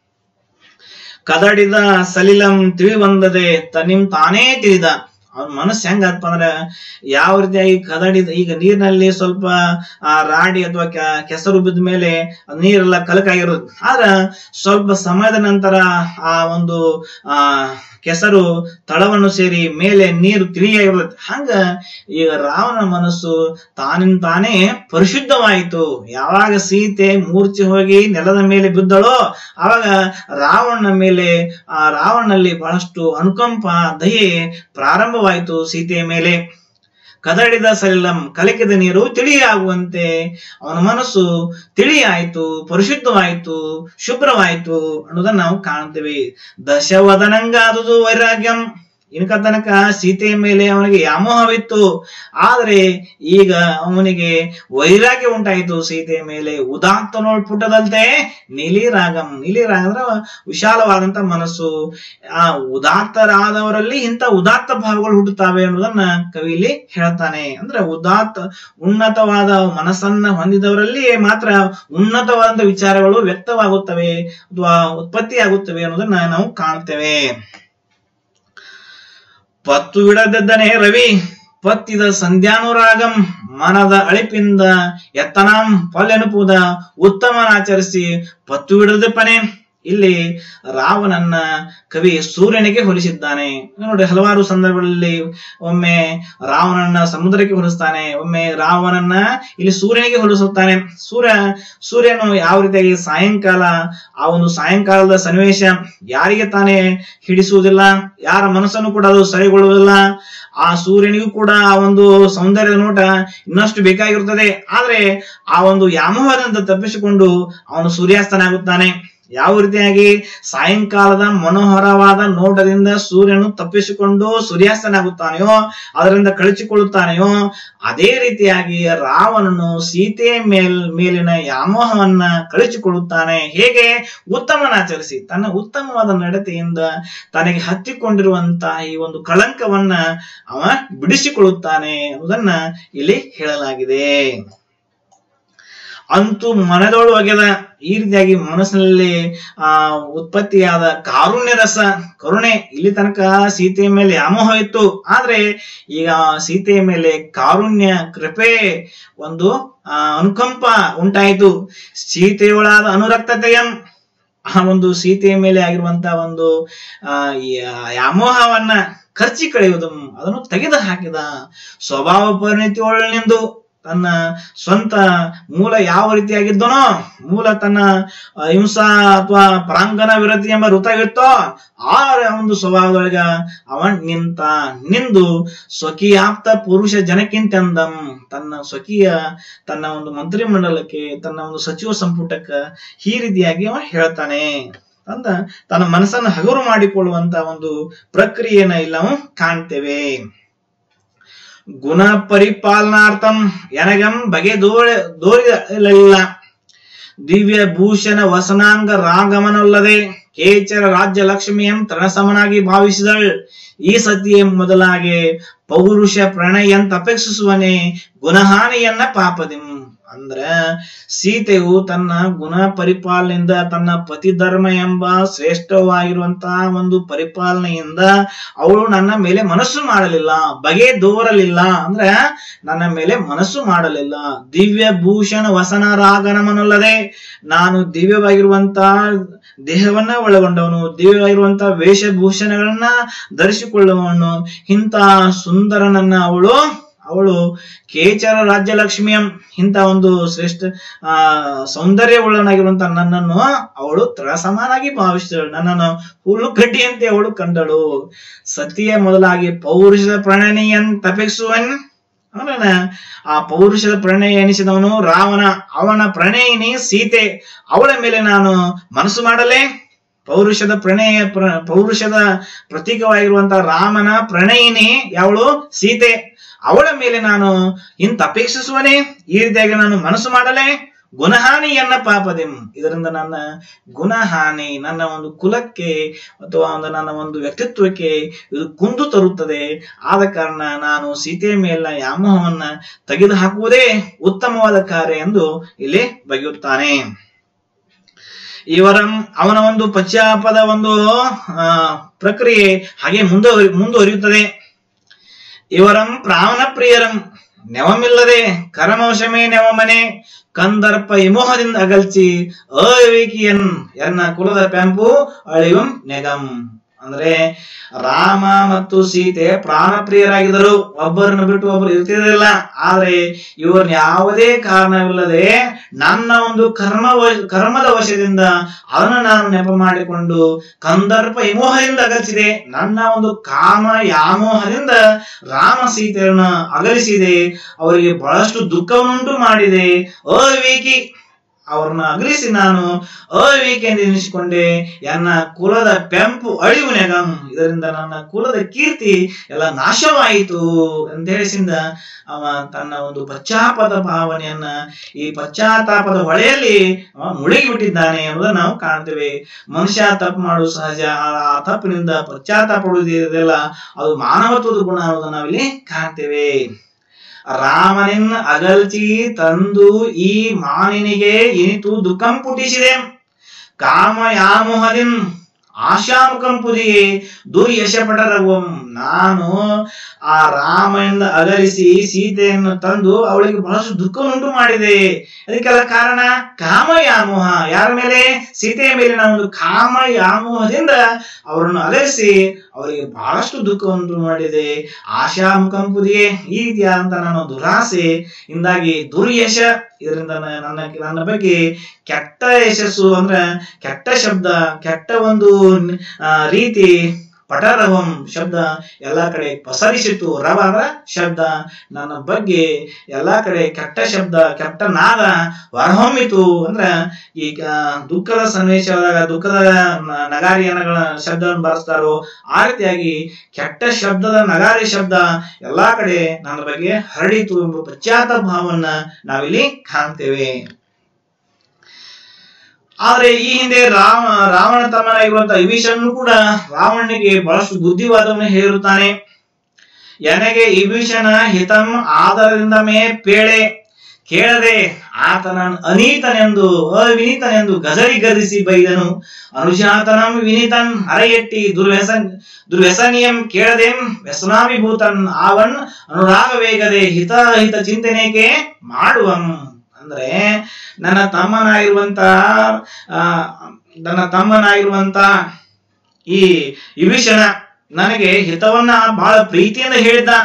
ಕದಡಿದ ಸಲಿಲಂ ತಿಳಿವಂದದೆ ತನ್ನಿಂ ತಾನೇ ತಿಳಿದ ಅವನ ಮನಸ್ಸು ಹೆಂಗಪ್ಪ ಅಂದ್ರೆ ಯಾವ ರೀತಿಯಾಗಿ ಕದಡಿದ ಈಗ ನೀರಿನಲ್ಲಿ ಸ್ವಲ್ಪ ಆ ರಾಡಿ ಅಥವಾ ಕೆ- ಕೆಸರು ಬಿದ್ದ ಮೇಲೆ ಅದ್ ನೀರೆಲ್ಲ ಕಲಕಾಗಿರೋದು ಆದ್ರ ಸ್ವಲ್ಪ ಸಮಯದ ನಂತರ ಆ ಒಂದು ಆ ಕೆಸರು ತಳವನ್ನು ಸೇರಿ ಮೇಲೆ ನೀರು ತಿಳಿಯಾಗಿರುತ್ತೆ ಹಂಗ ಈಗ ರಾವಣ ಮನಸ್ಸು ತಾನಿನ್ ತಾನೇ ಪರಿಶುದ್ಧವಾಯಿತು ಯಾವಾಗ ಸೀತೆ ಮೂರ್ಛೆ ಹೋಗಿ ನೆಲದ ಮೇಲೆ ಬಿದ್ದಳೋ ಆವಾಗ ರಾವಣನ ಮೇಲೆ ಆ ರಾವಣನಲ್ಲಿ ಬಹಳಷ್ಟು ಅನುಕಂಪ ದಯೆ ಪ್ರಾರಂಭವಾಯಿತು ಸೀತೆಯ ಮೇಲೆ ಕದಡಿದ ಸಲಿಲಂ ಕಲಕಿದ ನೀರು ತಿಳಿಯಾಗುವಂತೆ ಅವನ ಮನಸ್ಸು ತಿಳಿಯಾಯಿತು ಪರಿಶುದ್ಧವಾಯಿತು ಶುಭ್ರವಾಯಿತು ಅನ್ನೋದನ್ನ ನಾವು ಕಾಣ್ತೇವೆ ದಶವದನಂಗಾದುದು ವೈರಾಗ್ಯಂ ಇನ್ಕ ತನಕ ಸೀತೆಯ ಮೇಲೆ ಅವನಿಗೆ ವ್ಯಾಮೋಹವಿತ್ತು ಆದ್ರೆ ಈಗ ಅವನಿಗೆ ವೈರಾಗ್ಯ ಉಂಟಾಯಿತು ಸೀತೆಯ ಮೇಲೆ ಉದಾತ್ತ ನೋಡ್ಪುಟ್ಟದಂತೆ ನೀಲಿರಾಗಂ ನೀಲಿರಾಗ ಅಂದ್ರೆ ವಿಶಾಲವಾದಂತ ಮನಸ್ಸು ಆ ಉದಾತ್ತರಾದವರಲ್ಲಿ ಇಂಥ ಉದಾತ್ತ ಭಾವಗಳು ಹುಟ್ಟುತ್ತವೆ ಅನ್ನೋದನ್ನ ಕವಿಲಿ ಹೇಳ್ತಾನೆ ಅಂದ್ರೆ ಉದಾತ್ತ ಉನ್ನತವಾದ ಮನಸ್ಸನ್ನ ಹೊಂದಿದವರಲ್ಲಿ ಮಾತ್ರ ಉನ್ನತವಾದ ವಿಚಾರಗಳು ವ್ಯಕ್ತವಾಗುತ್ತವೆ ಅಥವಾ ಉತ್ಪತ್ತಿಯಾಗುತ್ತವೆ ಅನ್ನೋದನ್ನ ನಾವು ಕಾಣ್ತೇವೆ ಪತ್ತು ಬಿಡದಿದ್ದನೆ ರವಿ ಪತ್ತಿದ ಸಂಧ್ಯಾನುರಾಗಂ ಮನದ ಅಳಿಪಿಂದ ಎತ್ತನಾಂ ಪಲ್ಲೆನುಪುದ ಉತ್ತಮನಾಚರಿಸಿ ಪತ್ತು ಬಿಡದಪ್ಪನೆ ಇಲ್ಲಿ ರಾವಣನ್ನ ಕವಿ ಸೂರ್ಯನಿಗೆ ಹೋಲಿಸಿದ್ದಾನೆ ನೋಡಿ ಹಲವಾರು ಸಂದರ್ಭಗಳಲ್ಲಿ ಒಮ್ಮೆ ರಾವಣನ ಸಮುದ್ರಕ್ಕೆ ಹೋಲಿಸ್ತಾನೆ ಒಮ್ಮೆ ರಾವಣನ್ನ ಇಲ್ಲಿ ಸೂರ್ಯನಿಗೆ ಹೋಲಿಸುತ್ತಾನೆ ಸೂರ್ಯ ಸೂರ್ಯನು ಯಾವ ರೀತಿಯಾಗಿ ಸಾಯಂಕಾಲ ಆ ಒಂದು ಸಾಯಂಕಾಲದ ಸನ್ನಿವೇಶ ಯಾರಿಗೆ ತಾನೇ ಹಿಡಿಸುವುದಿಲ್ಲ ಯಾರ ಮನಸ್ಸನ್ನು ಕೂಡ ಅದು ಸರಿಗೊಳ್ಳುವುದಿಲ್ಲ ಆ ಸೂರ್ಯನಿಗೂ ಕೂಡ ಆ ಒಂದು ಸೌಂದರ್ಯದ ನೋಟ ಇನ್ನಷ್ಟು ಬೇಕಾಗಿರುತ್ತದೆ ಆದ್ರೆ ಆ ಒಂದು ವ್ಯಾಮೋಹದಿಂದ ತಪ್ಪಿಸಿಕೊಂಡು ಅವನು ಸೂರ್ಯಾಸ್ತನಾಗುತ್ತಾನೆ ಯಾವ ರೀತಿಯಾಗಿ ಸಾಯಂಕಾಲದ ಮನೋಹರವಾದ ನೋಟದಿಂದ ಸೂರ್ಯನು ತಪ್ಪಿಸಿಕೊಂಡು ಸೂರ್ಯಾಸ್ತನಾಗುತ್ತಾನೆಯೋ ಅದರಿಂದ ಕಳಚಿಕೊಳ್ಳುತ್ತಾನೆಯೋ ಅದೇ ರೀತಿಯಾಗಿ ರಾವಣನು ಸೀತೆಯ ಮೇಲ್ ಮೇಲಿನ ವ್ಯಾಮೋಹವನ್ನ ಕಳಚಿಕೊಳ್ಳುತ್ತಾನೆ ಹೇಗೆ ಉತ್ತಮನಾಚರಿಸಿ ತನ್ನ ಉತ್ತಮವಾದ ನಡತೆಯಿಂದ ತನಗೆ ಹತ್ತಿಕೊಂಡಿರುವಂತಹ ಈ ಒಂದು ಕಳಂಕವನ್ನ ಅವ ಬಿಡಿಸಿಕೊಳ್ಳುತ್ತಾನೆ ಅನ್ನೋದನ್ನ ಇಲ್ಲಿ ಹೇಳಲಾಗಿದೆ ಅಂತೂ ಮನದೊಳು ಒಗೆದ ಈ ರೀತಿಯಾಗಿ ಮನಸ್ಸಿನಲ್ಲಿ ಆ ಉತ್ಪತ್ತಿಯಾದ ಕಾರುಣ್ಯ ರಸ ಕರುಣೆ ಇಲ್ಲಿ ತನಕ ಸೀತೆಯ ಮೇಲೆ ವ್ಯಾಮೋಹ ಇತ್ತು ಆದ್ರೆ ಈಗ ಸೀತೆಯ ಮೇಲೆ ಕಾರುಣ್ಯ ಕೃಪೆ ಒಂದು ಆ ಅನುಕಂಪ ಉಂಟಾಯಿತು ಸೀತೆಯೊಳಾದ ಅನುರಕ್ತತೆಯಂ ಆ ಒಂದು ಸೀತೆಯ ಮೇಲೆ ಆಗಿರುವಂತಹ ಒಂದು ಆ ಈ ವ್ಯಾಮೋಹವನ್ನ ಖರ್ಚಿ ಕಳೆಯುವುದು ಅದನ್ನು ತೆಗೆದು ಹಾಕಿದ ಸ್ವಭಾವ ಪರಿಣಿತಿಯೊಳನಿಂದು ತನ್ನ ಸ್ವಂತ ಮೂಲ ಯಾವ ರೀತಿಯಾಗಿದ್ದನೋ ಮೂಲ ತನ್ನ ಹಿಂಸಾ ಅಥವಾ ಪ್ರಾಂಗಣ ವಿರತಿ ಎಂಬ ಋತವಿತ್ತೋ ಆ ಒಂದು ಸ್ವಭಾವದೊಳಗ ಅವನ್ ನಿಂತ ನಿಂದು ಸ್ವಕೀಯಾಪ್ತ ಪುರುಷ ಜನಕ್ಕಿಂತೆಂದಂ ತನ್ನ ಸ್ವಕೀಯ ತನ್ನ ಒಂದು ಮಂತ್ರಿ ಮಂಡಲಕ್ಕೆ ತನ್ನ ಒಂದು ಸಚಿವ ಸಂಪುಟಕ್ಕ ಈ ರೀತಿಯಾಗಿ ಅವ ಹೇಳ್ತಾನೆ ಅಂತ ತನ್ನ ಮನಸ್ಸನ್ನು ಹಗುರು ಮಾಡಿಕೊಳ್ಳುವಂತ ಒಂದು ಪ್ರಕ್ರಿಯೆನ ಇಲ್ಲಿ ನಾವು ಕಾಣ್ತೇವೆ ಗುಣ ಪರಿಪಾಲನಾರ್ಥಂ ಎನಗಂ ಬಗೆ ದೋಳ ದೋರಿಲ್ಲ ದಿವ್ಯ ಭೂಷಣ ವಸನಾಂಗ ರಾಗಮನಲ್ಲದೆ ಕೇಚರ ರಾಜ್ಯ ಲಕ್ಷ್ಮಿಯಂ ತೃಣಸಮನಾಗಿ ಭಾವಿಸಿದಳು ಈ ಸತಿಯೇ ಮೊದಲಾಗೆ ಪೌರುಷ ಪ್ರಣಯಂತ ಅಪೇಕ್ಷಿಸುವನೆ ಗುಣಹಾನಿಯನ್ನ ಪಾಪದಿಂ ಅಂದ್ರ ಸೀತೆಯು ತನ್ನ ಗುಣ ಪರಿಪಾಲನೆಯಿಂದ ತನ್ನ ಪತಿ ಧರ್ಮ ಎಂಬ ಶ್ರೇಷ್ಠವಾಗಿರುವಂತಹ ಒಂದು ಪರಿಪಾಲನೆಯಿಂದ ಅವಳು ನನ್ನ ಮೇಲೆ ಮನಸ್ಸು ಮಾಡಲಿಲ್ಲ ಬಗೆ ದೋರಲಿಲ್ಲ ಅಂದ್ರೆ ನನ್ನ ಮೇಲೆ ಮನಸ್ಸು ಮಾಡಲಿಲ್ಲ ದಿವ್ಯ ಭೂಷಣ ವಸನ ರಾಗನಮನಲ್ಲದೆ ನಾನು ದಿವ್ಯವಾಗಿರುವಂತಹ ದೇಹವನ್ನ ಒಳಗೊಂಡವನು ದಿವ್ಯವಾಗಿರುವಂತಹ ವೇಷಭೂಷಣಗಳನ್ನ ಧರಿಸಿಕೊಳ್ಳುವವನು ಇಂಥ ಸುಂದರನನ್ನ ಅವಳು ಅವಳು ಕೇಚರ ರಾಜ್ಯಲಕ್ಷ್ಮಿಯಂ ಇಂಥ ಒಂದು ಶ್ರೇಷ್ಠ ಆ ಸೌಂದರ್ಯವುಳ್ಳನಾಗಿರುವಂತ ನನ್ನನ್ನು ಅವಳು ತ್ರಸಮಾನಾಗಿ ಭಾವಿಸಿದಳು ನನ್ನನ್ನು ಹುಲ್ಲು ಕಡ್ಡಿಯಂತೆ ಅವಳು ಕಂಡಳು ಸತಿಯ ಮೊದಲಾಗಿ ಪೌರುಷದ ಪ್ರಣಯನ್ ತಪೆಸುವನ್ ಅವನ ಆ ಪೌರುಷದ ಪ್ರಣಯ ಎನಿಸಿದವನು ರಾವಣ ಅವನ ಪ್ರಣಯಿನಿ ಸೀತೆ ಅವಳ ಮೇಲೆ ನಾನು ಮನಸ್ಸು ಮಾಡಲೇ ಪೌರುಷದ ಪ್ರಣಯ ಪ್ರ- ಪೌರುಷದ ಪ್ರತೀಕವಾಗಿರುವಂತಹ ರಾಮನ ಪ್ರಣಯಿನಿ ಯಾವಳು ಸೀತೆ ಅವಳ ಮೇಲೆ ನಾನು ಇಂತ ಅಪೇಕ್ಷಿಸುವನೇ ಈ ರೀತಿಯಾಗಿ ನಾನು ಮನಸ್ಸು ಮಾಡಲೇ ಗುಣಹಾನಿಯನ್ನ ಪಾಪದೆಂ ಇದರಿಂದ ನನ್ನ ಗುಣಹಾನಿ ನನ್ನ ಒಂದು ಕುಲಕ್ಕೆ ಅಥವಾ ಒಂದು ನನ್ನ ಒಂದು ವ್ಯಕ್ತಿತ್ವಕ್ಕೆ ಇದು ಕುಂದು ತರುತ್ತದೆ ಆದ ಕಾರಣ ನಾನು ಸೀತೆಯ ಮೇಲಿನ ವ್ಯಾಮೋಹವನ್ನ ತೆಗೆದು ಹಾಕುವುದೇ ಉತ್ತಮವಾದ ಕಾರ್ಯ ಎಂದು ಇಲ್ಲಿ ಬಗೆಯುತ್ತಾನೆ ಇವರ ಅವನ ಒಂದು ಪಶ್ಚಾಪದ ಒಂದು ಆ, ಪ್ರಕ್ರಿಯೆ ಹಾಗೆ ಮುಂದುವರಿ ಮುಂದುವರಿಯುತ್ತದೆ ಇವರಂ ಪ್ರಾವಣ ಪ್ರಿಯರಂ ನೆವಮಿಲ್ಲದೆ ಕರಮವಶಮೇ ನೆವಮನೆ ಕಂದರ್ಪ ವಿಮೋಹದಿಂದ ಅಗಲ್ಚಿ ಅವಿಕಿಯನ್ ಎನ್ನ ಕುಲದ ಪೆಂಪು ಅಳಿವಂ ನೆಗಂ ಅಂದ್ರೆ ರಾಮ ಮತ್ತು ಸೀತೆ ಪ್ರಾಣ ಪ್ರಿಯರಾಗಿದ್ದರು ಒಬ್ಬರನ್ನು ಬಿಟ್ಟು ಒಬ್ಬರು ಇರ್ತಿರಲಿಲ್ಲ ಆದ್ರೆ ಇವರು ಯಾವುದೇ ಕಾರಣವಿಲ್ಲದೆ ನನ್ನ ಒಂದು ಕರ್ಮ ವ- ಕರ್ಮದ ವಶದಿಂದ ಅದನ್ನು ನಾನು ನೆಪ ಮಾಡಿಕೊಂಡು ಕಂದರ್ಪ ವಿಮೋಹದಿಂದ ಅಗಲಿಸಿದೆ ನನ್ನ ಒಂದು ಕಾಮ ಯಾಮೋಹದಿಂದ ರಾಮ ಸೀತೆಯನ್ನು ಅಗಲಿಸಿದೆ ಅವರಿಗೆ ಬಹಳಷ್ಟು ದುಃಖವನ್ನುಂಟು ಮಾಡಿದೆ ಅವಿಕಿ ಅವ್ರನ್ನ ಅಗಲಿಸಿ ನಾನು ಅವಿಕೆ ಎಂದು ಎನಿಸಿಕೊಂಡೆ ಎನ್ನ ಕುಲದ ಪೆಂಪು ಅಳಿವು ನೆಗಂ ಇದರಿಂದ ನನ್ನ ಕುಲದ ಕೀರ್ತಿ ಎಲ್ಲ ನಾಶವಾಯಿತು ಅಂತ ಹೇಳಿಸಿಂದ ಅವ ತನ್ನ ಒಂದು ಪಶ್ಚಾತ್ತಾಪದ ಭಾವನೆಯನ್ನ ಈ ಪಶ್ಚಾತ್ತಾಪದ ಹೊಳೆಯಲ್ಲಿ ಅವ ಮುಳುಗಿ ಬಿಟ್ಟಿದ್ದಾನೆ ಎಂಬುದನ್ನು ನಾವು ಕಾಣ್ತೇವೆ ಮನುಷ್ಯ ತಪ್ಪು ಮಾಡುವುದು ಸಹಜ ಆ- ಆ ತಪ್ಪಿನಿಂದ ಪಶ್ಚಾತ್ತಾಪ ಪಡುವುದಿದೆಯಲ್ಲ ಅದು ಮಾನವತ್ವದ ಗುಣ ಅನ್ನೋದನ್ನ ನಾವಿಲ್ಲಿ ಕಾಣ್ತೇವೆ ರಾಮನಿನ್ ಅಗಲ್ಚಿ ತಂದು ಈ ಮಾನಿನಿಗೆ ಇನಿತು ದುಃಖಂ ಪುಟಿಸಿದೆ ಕಾಮ ಯಾಮೋಹದಿನ್ ಆಶಾಮುಖಂ ಪುದಿಯೇ ದುರ್ಯಶ ಪಟರವಂ ನಾನು ಆ ರಾಮನಿಂದ ಅಗಲಿಸಿ ಸೀತೆಯನ್ನು ತಂದು ಅವಳಿಗೆ ಬಹಳಷ್ಟು ದುಃಖವನ್ನುಂಟು ಮಾಡಿದೆ ಅದಕ್ಕೆಲ್ಲ ಕಾರಣ ಕಾಮ ಯಾಮೋಹ ಯಾರ ಮೇಲೆ ಸೀತೆಯ ಮೇಲಿನ ಒಂದು ಕಾಮ ಯಾಮೋಹದಿಂದ ಅವರನ್ನು ಅಗಲಿಸಿ ಅವರಿಗೆ ಬಹಳಷ್ಟು ದುಃಖವನ್ನು ಮಾಡಿದೆ ಆಶಾಮುಖಂ ಪುದಿಯೇ ಈ ರೀತಿಯಾದಂತ ನನ್ನ ದುರಾಸೆ ಇಂದಾಗಿ ದುರ್ಯಶ ಇದರಿಂದ ನ- ನನ್ನ ನನ್ನ ಬಗ್ಗೆ ಕೆಟ್ಟ ಯಶಸ್ಸು ಅಂದ್ರೆ ಕೆಟ್ಟ ಶಬ್ದ ಕೆಟ್ಟ ಒಂದು ಆ, ರೀತಿ ಪಟರವಂ ಶಬ್ದ ಎಲ್ಲಾ ಕಡೆ ಪಸರಿಸಿತು ರವ ಅಂದ್ರ ಶಬ್ದ ನನ್ನ ಬಗ್ಗೆ ಎಲ್ಲಾ ಕಡೆ ಕೆಟ್ಟ ಶಬ್ದ ಕೆಟ್ಟ ನಾದ ಹೊರಹೊಮ್ಮಿತು ಅಂದ್ರ ಈ ಆ, ದುಃಖದ ಸನ್ನಿವೇಶದಾಗ ದುಃಖದ ನ- ನಗಾರಿಯನಗಳ ಶಬ್ದವನ್ನು ಬಳಸ್ತಾರೋ ಆ ರೀತಿಯಾಗಿ ಕೆಟ್ಟ ಶಬ್ದದ ನಗಾರಿ ಶಬ್ದ ಎಲ್ಲಾ ಕಡೆ ನನ್ನ ಬಗ್ಗೆ ಹರಡಿತು ಎಂಬ ಪಶ್ಚಾತ್ತಾಪ ಭಾವವನ್ನ ನಾವಿಲ್ಲಿ ಕಾಣ್ತೇವೆ ಆದ್ರೆ ಈ ಹಿಂದೆ ರಾಮ ರಾವಣ ತಮ್ಮನಾಗಿರುವಂತಹ ವಿಭೀಷಣನು ಕೂಡ ರಾವಣನಿಗೆ ಬಹಳಷ್ಟು ಬುದ್ಧಿವಾದವನ್ನು ಹೇಳಿರುತ್ತಾನೆ ನನಗೆ ವಿಭೀಷಣ ಹಿತಂ ಆಧಾರದಿಂದ ಮೇ ಪೇಳೆ ಕೇಳದೆ ಆತನ ಅನೀತನೆಂದು ಅವಿನೀತನೆಂದು ಗದರಿ ಗದಿಸಿ ಬೈದನು ಅನುಶಾತನಂ ವಿನೀತನ್ ಹರಯೆಟ್ಟಿ ದುರ್ವ್ಯಸನ್ ದುರ್ವ್ಯಸನಿಯಂ ಕೇಳದೆಂ ವ್ಯಸನಾಭಿಭೂತನ್ ಆವನ್ ಅನುರಾಗ ವೇಗದೆ ಹಿತ ಹಿತ ಚಿಂತನೆಗೆ ಮಾಡುವಂ ಅಂದ್ರೆ ನನ್ನ ತಮ್ಮನಾಗಿರುವಂತ ಆ ನನ್ನ ತಮ್ಮನಾಗಿರುವಂತ ಈ ವಿಭೀಷಣ ನನಗೆ ಹಿತವನ್ನ ಬಹಳ ಪ್ರೀತಿಯಿಂದ ಹೇಳಿದ್ದ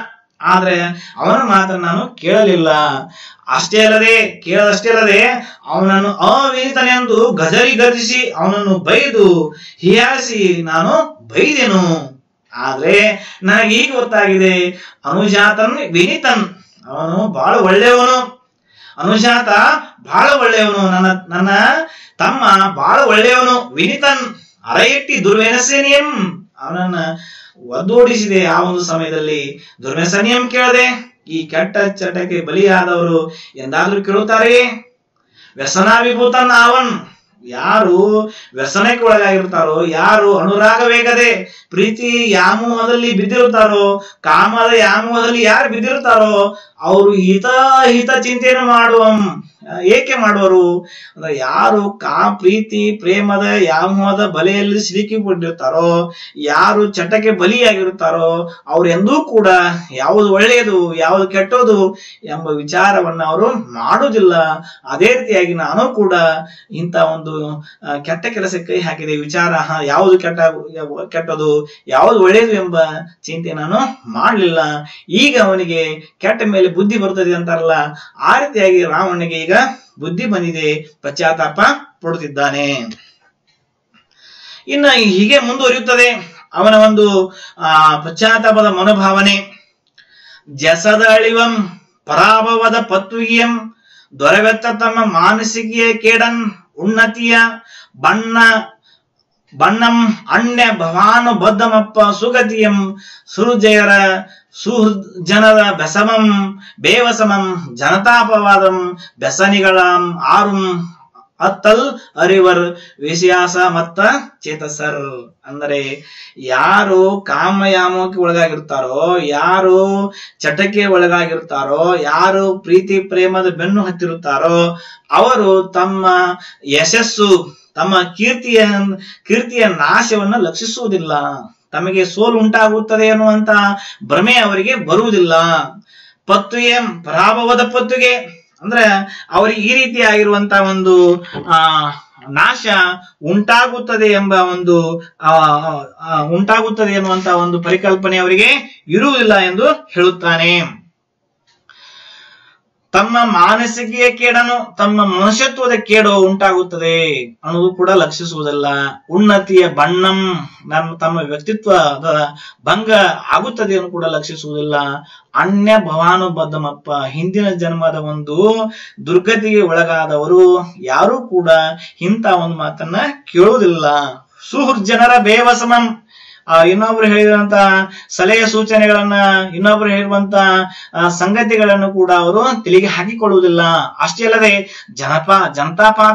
ಆದ್ರೆ ಅವನ ಮಾತನ್ನು ನಾನು ಕೇಳಲಿಲ್ಲ ಅಷ್ಟೇ ಅಲ್ಲದೆ ಕೇಳದಷ್ಟೇ ಅಲ್ಲದೆ ಅವನನ್ನು ಅವಿಹಿತನೆಂದು ಗಜರಿ ಗರ್ಜಿಸಿ ಅವನನ್ನು ಬೈದು ಹೀಯಾಳಿಸಿ ನಾನು ಬೈದೆನು ಆದ್ರೆ ನನಗೆ ಈಗ ಗೊತ್ತಾಗಿದೆ ಅನುಜಾತನ್ ವಿನಿತನ್ ಅವನು ಬಹಳ ಒಳ್ಳೆಯವನು ಅನುಜಾತ ಬಹಳ ಒಳ್ಳೆಯವನು ನನ್ನ ನನ್ನ ತಮ್ಮ ಬಹಳ ಒಳ್ಳೆಯವನು ವಿನಿತನ್ ಅರಯಟ್ಟಿ ದುರ್ವೆನಸೇನಿಯಂ ಅವನನ್ನ ಒದ್ದೋಡಿಸಿದೆ ಆ ಒಂದು ಸಮಯದಲ್ಲಿ ದುರ್ವ್ಯಸನಿಯಂ ಕೇಳದೆ ಈ ಕೆಟ್ಟ ಚಟಕ್ಕೆ ಬಲಿಯಾದವರು ಎಂದಾದ್ರೂ ಕೇಳುತ್ತಾರೆ ವ್ಯಸನಾಭಿಭೂತನ್ ಅವನ್ ಯಾರು ವ್ಯಸನಕ್ಕೆ ಒಳಗಾಗಿರ್ತಾರೋ ಯಾರು ಅನುರಾಗ ವೇಗದೆ ಪ್ರೀತಿ ಯಾಮೋಹದಲ್ಲಿ ಬಿದ್ದಿರುತ್ತಾರೋ ಕಾಮದ ಯಾಮೋಹದಲ್ಲಿ ಯಾರು ಬಿದ್ದಿರ್ತಾರೋ ಅವರು ಹಿತ ಹಿತ ಚಿಂತೆಯನ್ನು ಮಾಡುವ ಏಕೆ ಮಾಡುವರು ಅಂದ್ರೆ ಯಾರು ಕಾ ಪ್ರೀತಿ ಪ್ರೇಮದ ಯಾಮೋಹದ ಬಲೆಯಲ್ಲಿ ಸಿಲುಕಿಕೊಂಡಿರ್ತಾರೋ ಯಾರು ಚಟಕ್ಕೆ ಬಲಿಯಾಗಿರುತ್ತಾರೋ ಅವ್ರು ಎಂದೂ ಕೂಡ ಯಾವುದು ಒಳ್ಳೆಯದು ಯಾವುದು ಕೆಟ್ಟದು ಎಂಬ ವಿಚಾರವನ್ನ ಅವರು ಮಾಡುವುದಿಲ್ಲ ಅದೇ ರೀತಿಯಾಗಿ ನಾನು ಕೂಡ ಇಂಥ ಒಂದು ಆ, ಕೆಟ್ಟ ಕೆಲಸಕ್ಕೆ ಕೈ ಹಾಕಿದೆ ವಿಚಾರ ಹ, ಯಾವುದು ಕೆಟ್ಟ ಕೆಟ್ಟದು ಯಾವುದು ಒಳ್ಳೆಯದು ಎಂಬ ಚಿಂತೆ ನಾನು ಮಾಡಲಿಲ್ಲ ಈಗ ಅವನಿಗೆ ಕೆಟ್ಟ ಮೇಲೆ ಬುದ್ಧಿ ಬರ್ತದೆ ಅಂತಾರಲ್ಲ ಆ ರೀತಿಯಾಗಿ ರಾವಣನಿಗೆ ಈಗ ಬುದ್ಧಿ ಬಂದಿದೆ ಪಶ್ಚಾತ್ತಾಪ ಪಡುತ್ತಿದ್ದಾನೆ ಇನ್ನ ಹೀಗೆ ಮುಂದುವರಿಯುತ್ತದೆ ಅವನ ಒಂದು ಆ ಪಶ್ಚಾತ್ತಾಪದ ಮನೋಭಾವನೆ ಜಸದ ಅಳಿವಂ ಪರಾಭವದ ಪತ್ವಿಗಿಯಂ ದೊರೆವೆತ್ತ ತಮ್ಮ ಮಾನಸಿಕಿಯ ಕೇಡನ್ ಉನ್ನತಿಯ ಬಣ್ಣ ಬಣ್ಣಂ ಅಣ್ಯ ಭವಾನು ಬದ್ಧಮಪ್ಪ ಸುಗತಿಯಂ ಸುರುಜಯರ ಸುಹೃದ್ ಜನರ ಬೆಸಮಂ ಬೇವಸಮಂ ಜನತಾಪವಾದಂ ಬೆಸನಿಗಳಂ ಆರುಂ ಅತ್ತಲ್ ಅರಿವರ್ ವಿಶ್ಯಾಸ ಮತ್ತ ಚೇತಸರ್ ಅಂದರೆ ಯಾರು ಕಾಮಯಾಮಕ್ಕೆ ಒಳಗಾಗಿರ್ತಾರೋ ಯಾರು ಚಟಕ್ಕೆ ಒಳಗಾಗಿರ್ತಾರೋ ಯಾರು ಪ್ರೀತಿ ಪ್ರೇಮದ ಬೆನ್ನು ಹತ್ತಿರುತ್ತಾರೋ ಅವರು ತಮ್ಮ ಯಶಸ್ಸು ತಮ್ಮ ಕೀರ್ತಿಯ ಕೀರ್ತಿಯ ನಾಶವನ್ನ ಲಕ್ಷಿಸುವುದಿಲ್ಲ ತಮಗೆ ಸೋಲು ಉಂಟಾಗುತ್ತದೆ ಅನ್ನುವಂತ ಭ್ರಮೆ ಅವರಿಗೆ ಬರುವುದಿಲ್ಲ ಪತ್ತುಗೆ ಪರಾಭವದ ಪತ್ತುಗೆ ಅಂದ್ರೆ ಅವರಿಗೆ ಈ ರೀತಿಯಾಗಿರುವಂತ ಒಂದು ಆ ನಾಶ ಉಂಟಾಗುತ್ತದೆ ಎಂಬ ಒಂದು ಆ ಆ, ಉಂಟಾಗುತ್ತದೆ ಎನ್ನುವಂತ ಒಂದು ಪರಿಕಲ್ಪನೆ ಅವರಿಗೆ ಇರುವುದಿಲ್ಲ ಎಂದು ಹೇಳುತ್ತಾನೆ ತಮ್ಮ ಮಾನಸಿಕ ಕೇಡನು ತಮ್ಮ ಮನುಷ್ಯತ್ವದ ಕೇಡು ಉಂಟಾಗುತ್ತದೆ ಅನ್ನೋದು ಕೂಡ ಲಕ್ಷಿಸುವುದಲ್ಲ ಉನ್ನತಿಯ ಬಣ್ಣಂ ನಮ್ಮ ತಮ್ಮ ವ್ಯಕ್ತಿತ್ವದ ಭಂಗ ಆಗುತ್ತದೆ ಎಂದು ಕೂಡ ಲಕ್ಷಿಸುವುದಿಲ್ಲ ಅನ್ಯ ಭವಾನುಬದ್ಧಮಪ್ಪ ಹಿಂದಿನ ಜನ್ಮದ ಒಂದು ದುರ್ಗತಿಗೆ ಒಳಗಾದವರು ಯಾರೂ ಕೂಡ ಇಂಥ ಒಂದು ಮಾತನ್ನ ಕೇಳುವುದಿಲ್ಲ ಸುಹೃಜ್ಜನರ ಬೇವಸಮಂ ಆ ಇನ್ನೊಬ್ರು ಹೇಳಿರುವಂತ ಸಲಹೆ ಸೂಚನೆಗಳನ್ನ ಇನ್ನೊಬ್ರು ಹೇಳುವಂತ ಆ, ಸಂಗತಿಗಳನ್ನು ಕೂಡ ಅವರು ತಲೆಗೆ ಹಾಕಿಕೊಳ್ಳುವುದಿಲ್ಲ ಅಷ್ಟೇ ಅಲ್ಲದೆ ಜನಪ ಜನತಾಪಾದ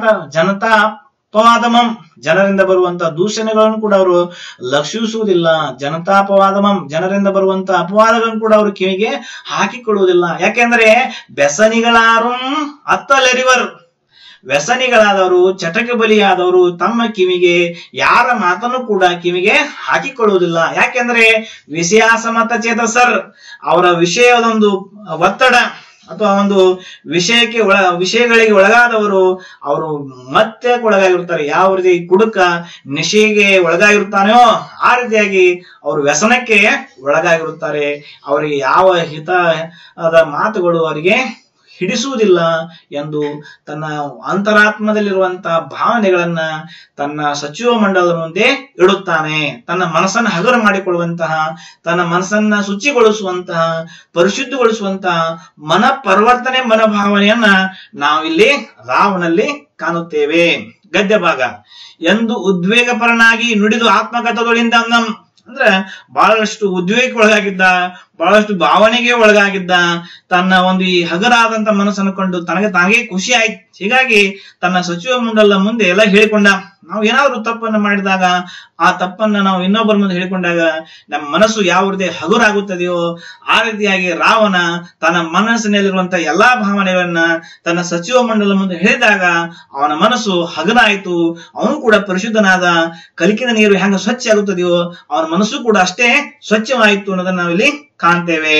ಜನತಾಪವಾದಮಂ ಜನರಿಂದ ಬರುವಂತ ದೂಷಣೆಗಳನ್ನು ಕೂಡ ಅವರು ಲಕ್ಷಿಸುವುದಿಲ್ಲ ಜನತಾಪವಾದಮಂ ಜನರಿಂದ ಬರುವಂತ ಅಪವಾದಗಳನ್ನು ಕೂಡ ಅವರು ಕಿವಿಗೆ ಹಾಕಿಕೊಳ್ಳುವುದಿಲ್ಲ ಯಾಕೆಂದ್ರೆ ಬೆಸನಿಗಳಾರು ಅತ್ತಲೆರಿವರ್ ವ್ಯಸನಿಗಳಾದವರು ಚಟಕ್ಕೆ ಬಲಿಯಾದವರು ತಮ್ಮ ಕಿವಿಗೆ ಯಾರ ಮಾತನ್ನು ಕೂಡ ಕಿವಿಗೆ ಹಾಕಿಕೊಳ್ಳುವುದಿಲ್ಲ ಯಾಕೆಂದ್ರೆ ವಿಷಯಾಸಮತ ಚೇತಸರ್ ಅವರ ವಿಷಯದೊಂದು ಒತ್ತಡ ಅಥವಾ ಒಂದು ವಿಷಯಕ್ಕೆ ಒಳ ವಿಷಯಗಳಿಗೆ ಒಳಗಾದವರು ಅವರು ಮತ್ತೆ ಒಳಗಾಗಿರ್ತಾರೆ ಯಾವ ರೀತಿ ಕುಡುಕ ನಿಶೆಗೆ ಒಳಗಾಗಿರುತ್ತಾನೆಯೋ ಆ ರೀತಿಯಾಗಿ ಅವರು ವ್ಯಸನಕ್ಕೆ ಒಳಗಾಗಿರುತ್ತಾರೆ ಅವರಿಗೆ ಯಾವ ಹಿತ ಆದ ಮಾತುಗಳು ಅವರಿಗೆ ಹಿಡಿಸುವುದಿಲ್ಲ ಎಂದು ತನ್ನ ಅಂತರಾತ್ಮದಲ್ಲಿರುವಂತಹ ಭಾವನೆಗಳನ್ನ ತನ್ನ ಸಚಿವ ಮಂಡಲದ ಮುಂದೆ ಇಡುತ್ತಾನೆ ತನ್ನ ಮನಸ್ಸನ್ನು ಹಗುರ ಮಾಡಿಕೊಳ್ಳುವಂತಹ ತನ್ನ ಮನಸ್ಸನ್ನ ಶುಚಿಗೊಳಿಸುವಂತಹ ಪರಿಶುದ್ಧಗೊಳಿಸುವಂತಹ ಮನ ಪರಿವರ್ತನೆ ಮನೋಭಾವನೆಯನ್ನ ನಾವಿಲ್ಲಿ ರಾವಣಲ್ಲಿ ಕಾಣುತ್ತೇವೆ ಗದ್ಯ ಭಾಗ ಎಂದು ಉದ್ವೇಗಪರನಾಗಿ ನುಡಿದು ಆತ್ಮಗತಗಳಿಂದ ನಮ್ ಅಂದ್ರೆ ಬಹಳಷ್ಟು ಉದ್ವೇಗಕ್ಕೆ ಒಳಗಾಗಿದ್ದ ಬಹಳಷ್ಟು ಭಾವನೆಗೆ ಒಳಗಾಗಿದ್ದ ತನ್ನ ಒಂದು ಈ ಹಗರಾದಂತ ಮನಸ್ಸನ್ನು ಕಂಡು ತನಗೆ ತಾನೇ ಖುಷಿ ಆಯ್ತು ಹೀಗಾಗಿ ತನ್ನ ಸಚಿವ ಮಂಡಲ ಮುಂದೆ ಎಲ್ಲ ಹೇಳಿಕೊಂಡ ನಾವು ಏನಾದ್ರೂ ತಪ್ಪನ್ನು ಮಾಡಿದಾಗ ಆ ತಪ್ಪನ್ನ ನಾವು ಇನ್ನೊಬ್ಬರ ಮುಂದೆ ಹೇಳಿಕೊಂಡಾಗ ನಮ್ಮ ಮನಸ್ಸು ಯಾವ ರೀತಿ ಹಗುರಾಗುತ್ತದೆಯೋ ಆ ರೀತಿಯಾಗಿ ರಾವಣ ತನ್ನ ಮನಸ್ಸಿನಲ್ಲಿರುವಂತ ಎಲ್ಲಾ ಭಾವನೆಗಳನ್ನ ತನ್ನ ಸಚಿವ ಮಂಡಲ ಮುಂದೆ ಹೇಳಿದಾಗ ಅವನ ಮನಸ್ಸು ಹಗನಾಯಿತು ಅವನು ಕೂಡ ಪರಿಶುದ್ಧನಾದ ಕಲಿಕಿನ ನೀರು ಹೆಂಗ ಸ್ವಚ್ಛ ಆಗುತ್ತದೆಯೋ ಅವನ ಮನಸ್ಸು ಕೂಡ ಅಷ್ಟೇ ಸ್ವಚ್ಛವಾಯಿತು ಅನ್ನೋದನ್ನ ನಾವಿಲ್ಲಿ ಕಾಣ್ತೇವೆ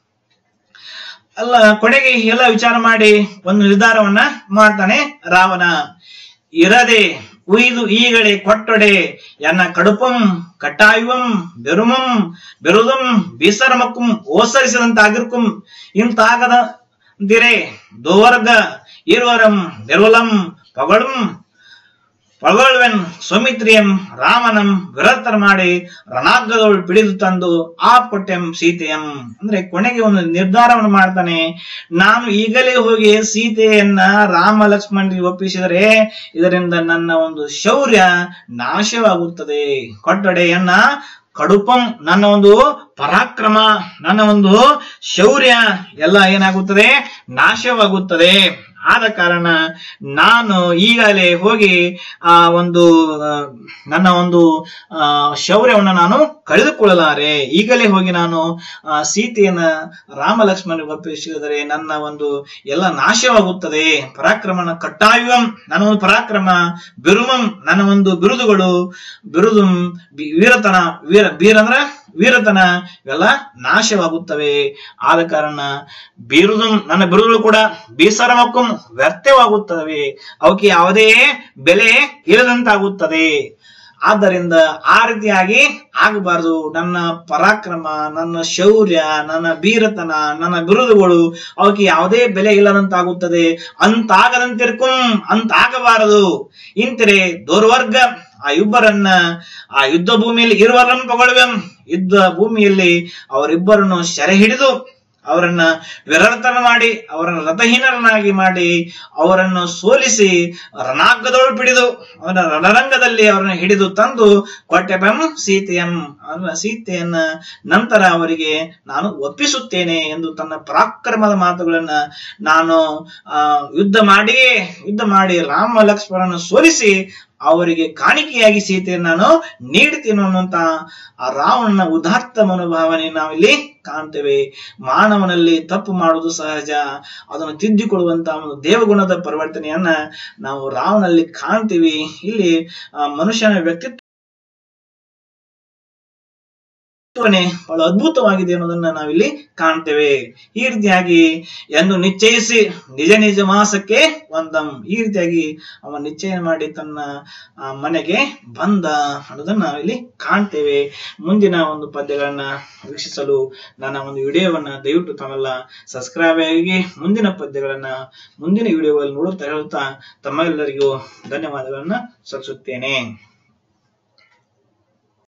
ಅಲ್ಲ ಕೊನೆಗೆ ಎಲ್ಲ ವಿಚಾರ ಮಾಡಿ ಒಂದು ನಿರ್ಧಾರವನ್ನ ಮಾಡ್ತಾನೆ ರಾವಣ ಇರದೆ ಉಯ್ದು ಈಗಳೆ ಕೊಟ್ಟೊಡೆ ಎನ್ನ ಕಡುಪಂ ಕಟ್ಟಾಯುವಂ ಬೆರುಮಂ ಬೆರುದಂ ಬೀಸರಮಕ್ಕುಂ ಓಸರಿಸಿದಂತಾಗಿರ್ಕುಂ ಇಂತಾಗದ ದಿರೆ ದೋವರ್ಗ இருவரும் நிர்வலம் பகழும் ಪಗಳ್ವೆನ್ ಸೌಮಿತ್ರಿಯಂ ರಾಮನಂ ವಿರತರ ಮಾಡಿ ರಣಾಗ್ಗದವಳು ಪಿಡಿದು ತಂದು ಆ ಪೊಟ್ಟೆಂ ಸೀತೆಯಂ ಅಂದ್ರೆ ಕೊನೆಗೆ ಒಂದು ನಿರ್ಧಾರವನ್ನು ಮಾಡ್ತಾನೆ ನಾನು ಈಗಲೇ ಹೋಗಿ ಸೀತೆಯನ್ನ ರಾಮ ಲಕ್ಷ್ಮಣರಿಗೆ ಒಪ್ಪಿಸಿದರೆ ಇದರಿಂದ ನನ್ನ ಒಂದು ಶೌರ್ಯ ನಾಶವಾಗುತ್ತದೆ ಕೊಟ್ಟಡೆಯನ್ನ ಕಡುಪಂ ನನ್ನ ಒಂದು ಪರಾಕ್ರಮ ನನ್ನ ಒಂದು ಶೌರ್ಯ ಎಲ್ಲ ಏನಾಗುತ್ತದೆ ನಾಶವಾಗುತ್ತದೆ ಆದ ಕಾರಣ ನಾನು ಈಗಲೇ ಹೋಗಿ ಆ ಒಂದು ಆ, ನನ್ನ ಒಂದು ಆ, ಶೌರ್ಯವನ್ನು ನಾನು ಕಳೆದುಕೊಳ್ಳಲಾರೆ ಈಗಲೇ ಹೋಗಿ ನಾನು ಆ, ಸೀತೆಯನ್ನ ರಾಮ ಲಕ್ಷ್ಮಣರಿಗೆ ಒಪ್ಪಿಸಿದರೆ ನನ್ನ ಒಂದು ಎಲ್ಲ ನಾಶವಾಗುತ್ತದೆ ಪರಾಕ್ರಮನ ಕಟ್ಟಾಯುವಂ ನನ್ನ ಒಂದು ಪರಾಕ್ರಮ ಬಿರುಮಂ ನನ್ನ ಒಂದು ಬಿರುದುಗಳು ಬಿರುದು ಬಿ- ವೀರತನ ವೀರ ಬೀರ ಅಂದ್ರ ವೀರತನ ಇವೆಲ್ಲ ನಾಶವಾಗುತ್ತವೆ ಆದ ಕಾರಣ ಬಿರುದು ನನ್ನ ಬಿರುದುಗಳು ಕೂಡ ಬೀಸರಮಕ್ಕೂ ವ್ಯರ್ಥವಾಗುತ್ತವೆ ಅವಕ್ಕೆ ಯಾವುದೇ ಬೆಲೆ ಇಲ್ಲದಂತಾಗುತ್ತದೆ ಆದ್ದರಿಂದ ಆ ರೀತಿಯಾಗಿ ಆಗಬಾರದು ನನ್ನ ಪರಾಕ್ರಮ ನನ್ನ ಶೌರ್ಯ ನನ್ನ ಬೀರತನ ನನ್ನ ಬಿರುದುಗಳು ಅವಕ್ಕೆ ಯಾವುದೇ ಬೆಲೆ ಇಲ್ಲದಂತಾಗುತ್ತದೆ ಅಂತಾಗದಂತಿರ್ಕುಂ ಅಂತಾಗಬಾರದು ಇಂತಿರೆ ದೌರ್ವರ್ಗ ಆ ಇಬ್ಬರನ್ನ ಆ ಯುದ್ಧ ಭೂಮಿಯಲ್ಲಿ ಇರುವರನ್ನು ಪಗೊಳ್ಳುವೆಂ ಯುದ್ಧ ಭೂಮಿಯಲ್ಲಿ ಅವರಿಬ್ಬರನ್ನು ಸೆರೆ ಹಿಡಿದು ಅವರನ್ನ ವಿರರ್ತನ ಮಾಡಿ ಅವರನ್ನು ರಥಹೀನರನ್ನಾಗಿ ಮಾಡಿ ಅವರನ್ನು ಸೋಲಿಸಿ ರಣಾಗ್ಗದೊಳು ಪಿಡಿದು ಅವರ ರಣರಂಗದಲ್ಲಿ ಅವರನ್ನು ಹಿಡಿದು ತಂದು ಕೊಟ್ಟೆಬೆಂ ಸೀತೆಯಂ ಅವರ ಸೀತೆಯನ್ನ ನಂತರ ಅವರಿಗೆ ನಾನು ಒಪ್ಪಿಸುತ್ತೇನೆ ಎಂದು ತನ್ನ ಪರಾಕ್ರಮದ ಮಾತುಗಳನ್ನ ನಾನು ಆ ಯುದ್ಧ ಮಾಡಿಯೇ ಯುದ್ಧ ಮಾಡಿ ರಾಮ ಲಕ್ಷ್ಮಣನ ಸೋಲಿಸಿ ಅವರಿಗೆ ಕಾಣಿಕೆಯಾಗಿ ಸೀತೆಯನ್ನು ನಾನು ನೀಡ್ತೀನಿ ಅನ್ನುವಂತ ಆ ರಾವಣನ ಉದಾತ್ತ ಮನೋಭಾವನೆ ನಾವಿಲ್ಲಿ ಕಾಣ್ತೇವೆ ಮಾನವನಲ್ಲಿ ತಪ್ಪು ಮಾಡುವುದು ಸಹಜ ಅದನ್ನು ತಿದ್ದಿಕೊಳ್ಳುವಂತ ಒಂದು ದೇವಗುಣದ ಪರಿವರ್ತನೆಯನ್ನ ನಾವು ರಾವನಲ್ಲಿ ಕಾಣ್ತೀವಿ ಇಲ್ಲಿ ಆ ಮನುಷ್ಯನ ವ್ಯಕ್ತಿತ್ವ ವ್ಯಕ್ತಿತ್ವನೇ ಬಹಳ ಅದ್ಭುತವಾಗಿದೆ ಅನ್ನೋದನ್ನ ನಾವಿಲ್ಲಿ ಕಾಣ್ತೇವೆ ಈ ರೀತಿಯಾಗಿ ಎಂದು ನಿಶ್ಚಯಿಸಿ ನಿಜ ನಿಜ ಮಾಸಕ್ಕೆ ಒಂದಂ ಈ ರೀತಿಯಾಗಿ ಅವ ನಿಶ್ಚಯ ಮಾಡಿ ತನ್ನ ಆ, ಮನೆಗೆ ಬಂದ ಅನ್ನೋದನ್ನ ನಾವಿಲ್ಲಿ ಕಾಣ್ತೇವೆ ಮುಂದಿನ ಒಂದು ಪದ್ಯಗಳನ್ನ ವೀಕ್ಷಿಸಲು ನನ್ನ ಒಂದು ವಿಡಿಯೋವನ್ನ ದಯವಿಟ್ಟು ತಾವೆಲ್ಲ ಸಬ್ಸ್ಕ್ರೈಬ್ ಆಗಿ ಮುಂದಿನ ಪದ್ಯಗಳನ್ನ ಮುಂದಿನ ವಿಡಿಯೋಗಳಲ್ಲಿ ನೋಡುತ್ತಾ ಹೇಳುತ್ತಾ ತಮ್ಮೆಲ್ಲರಿಗೂ ಧನ್ಯವಾದಗಳನ್ನ ಸಲ್ಲಿಸುತ್ತೇನೆ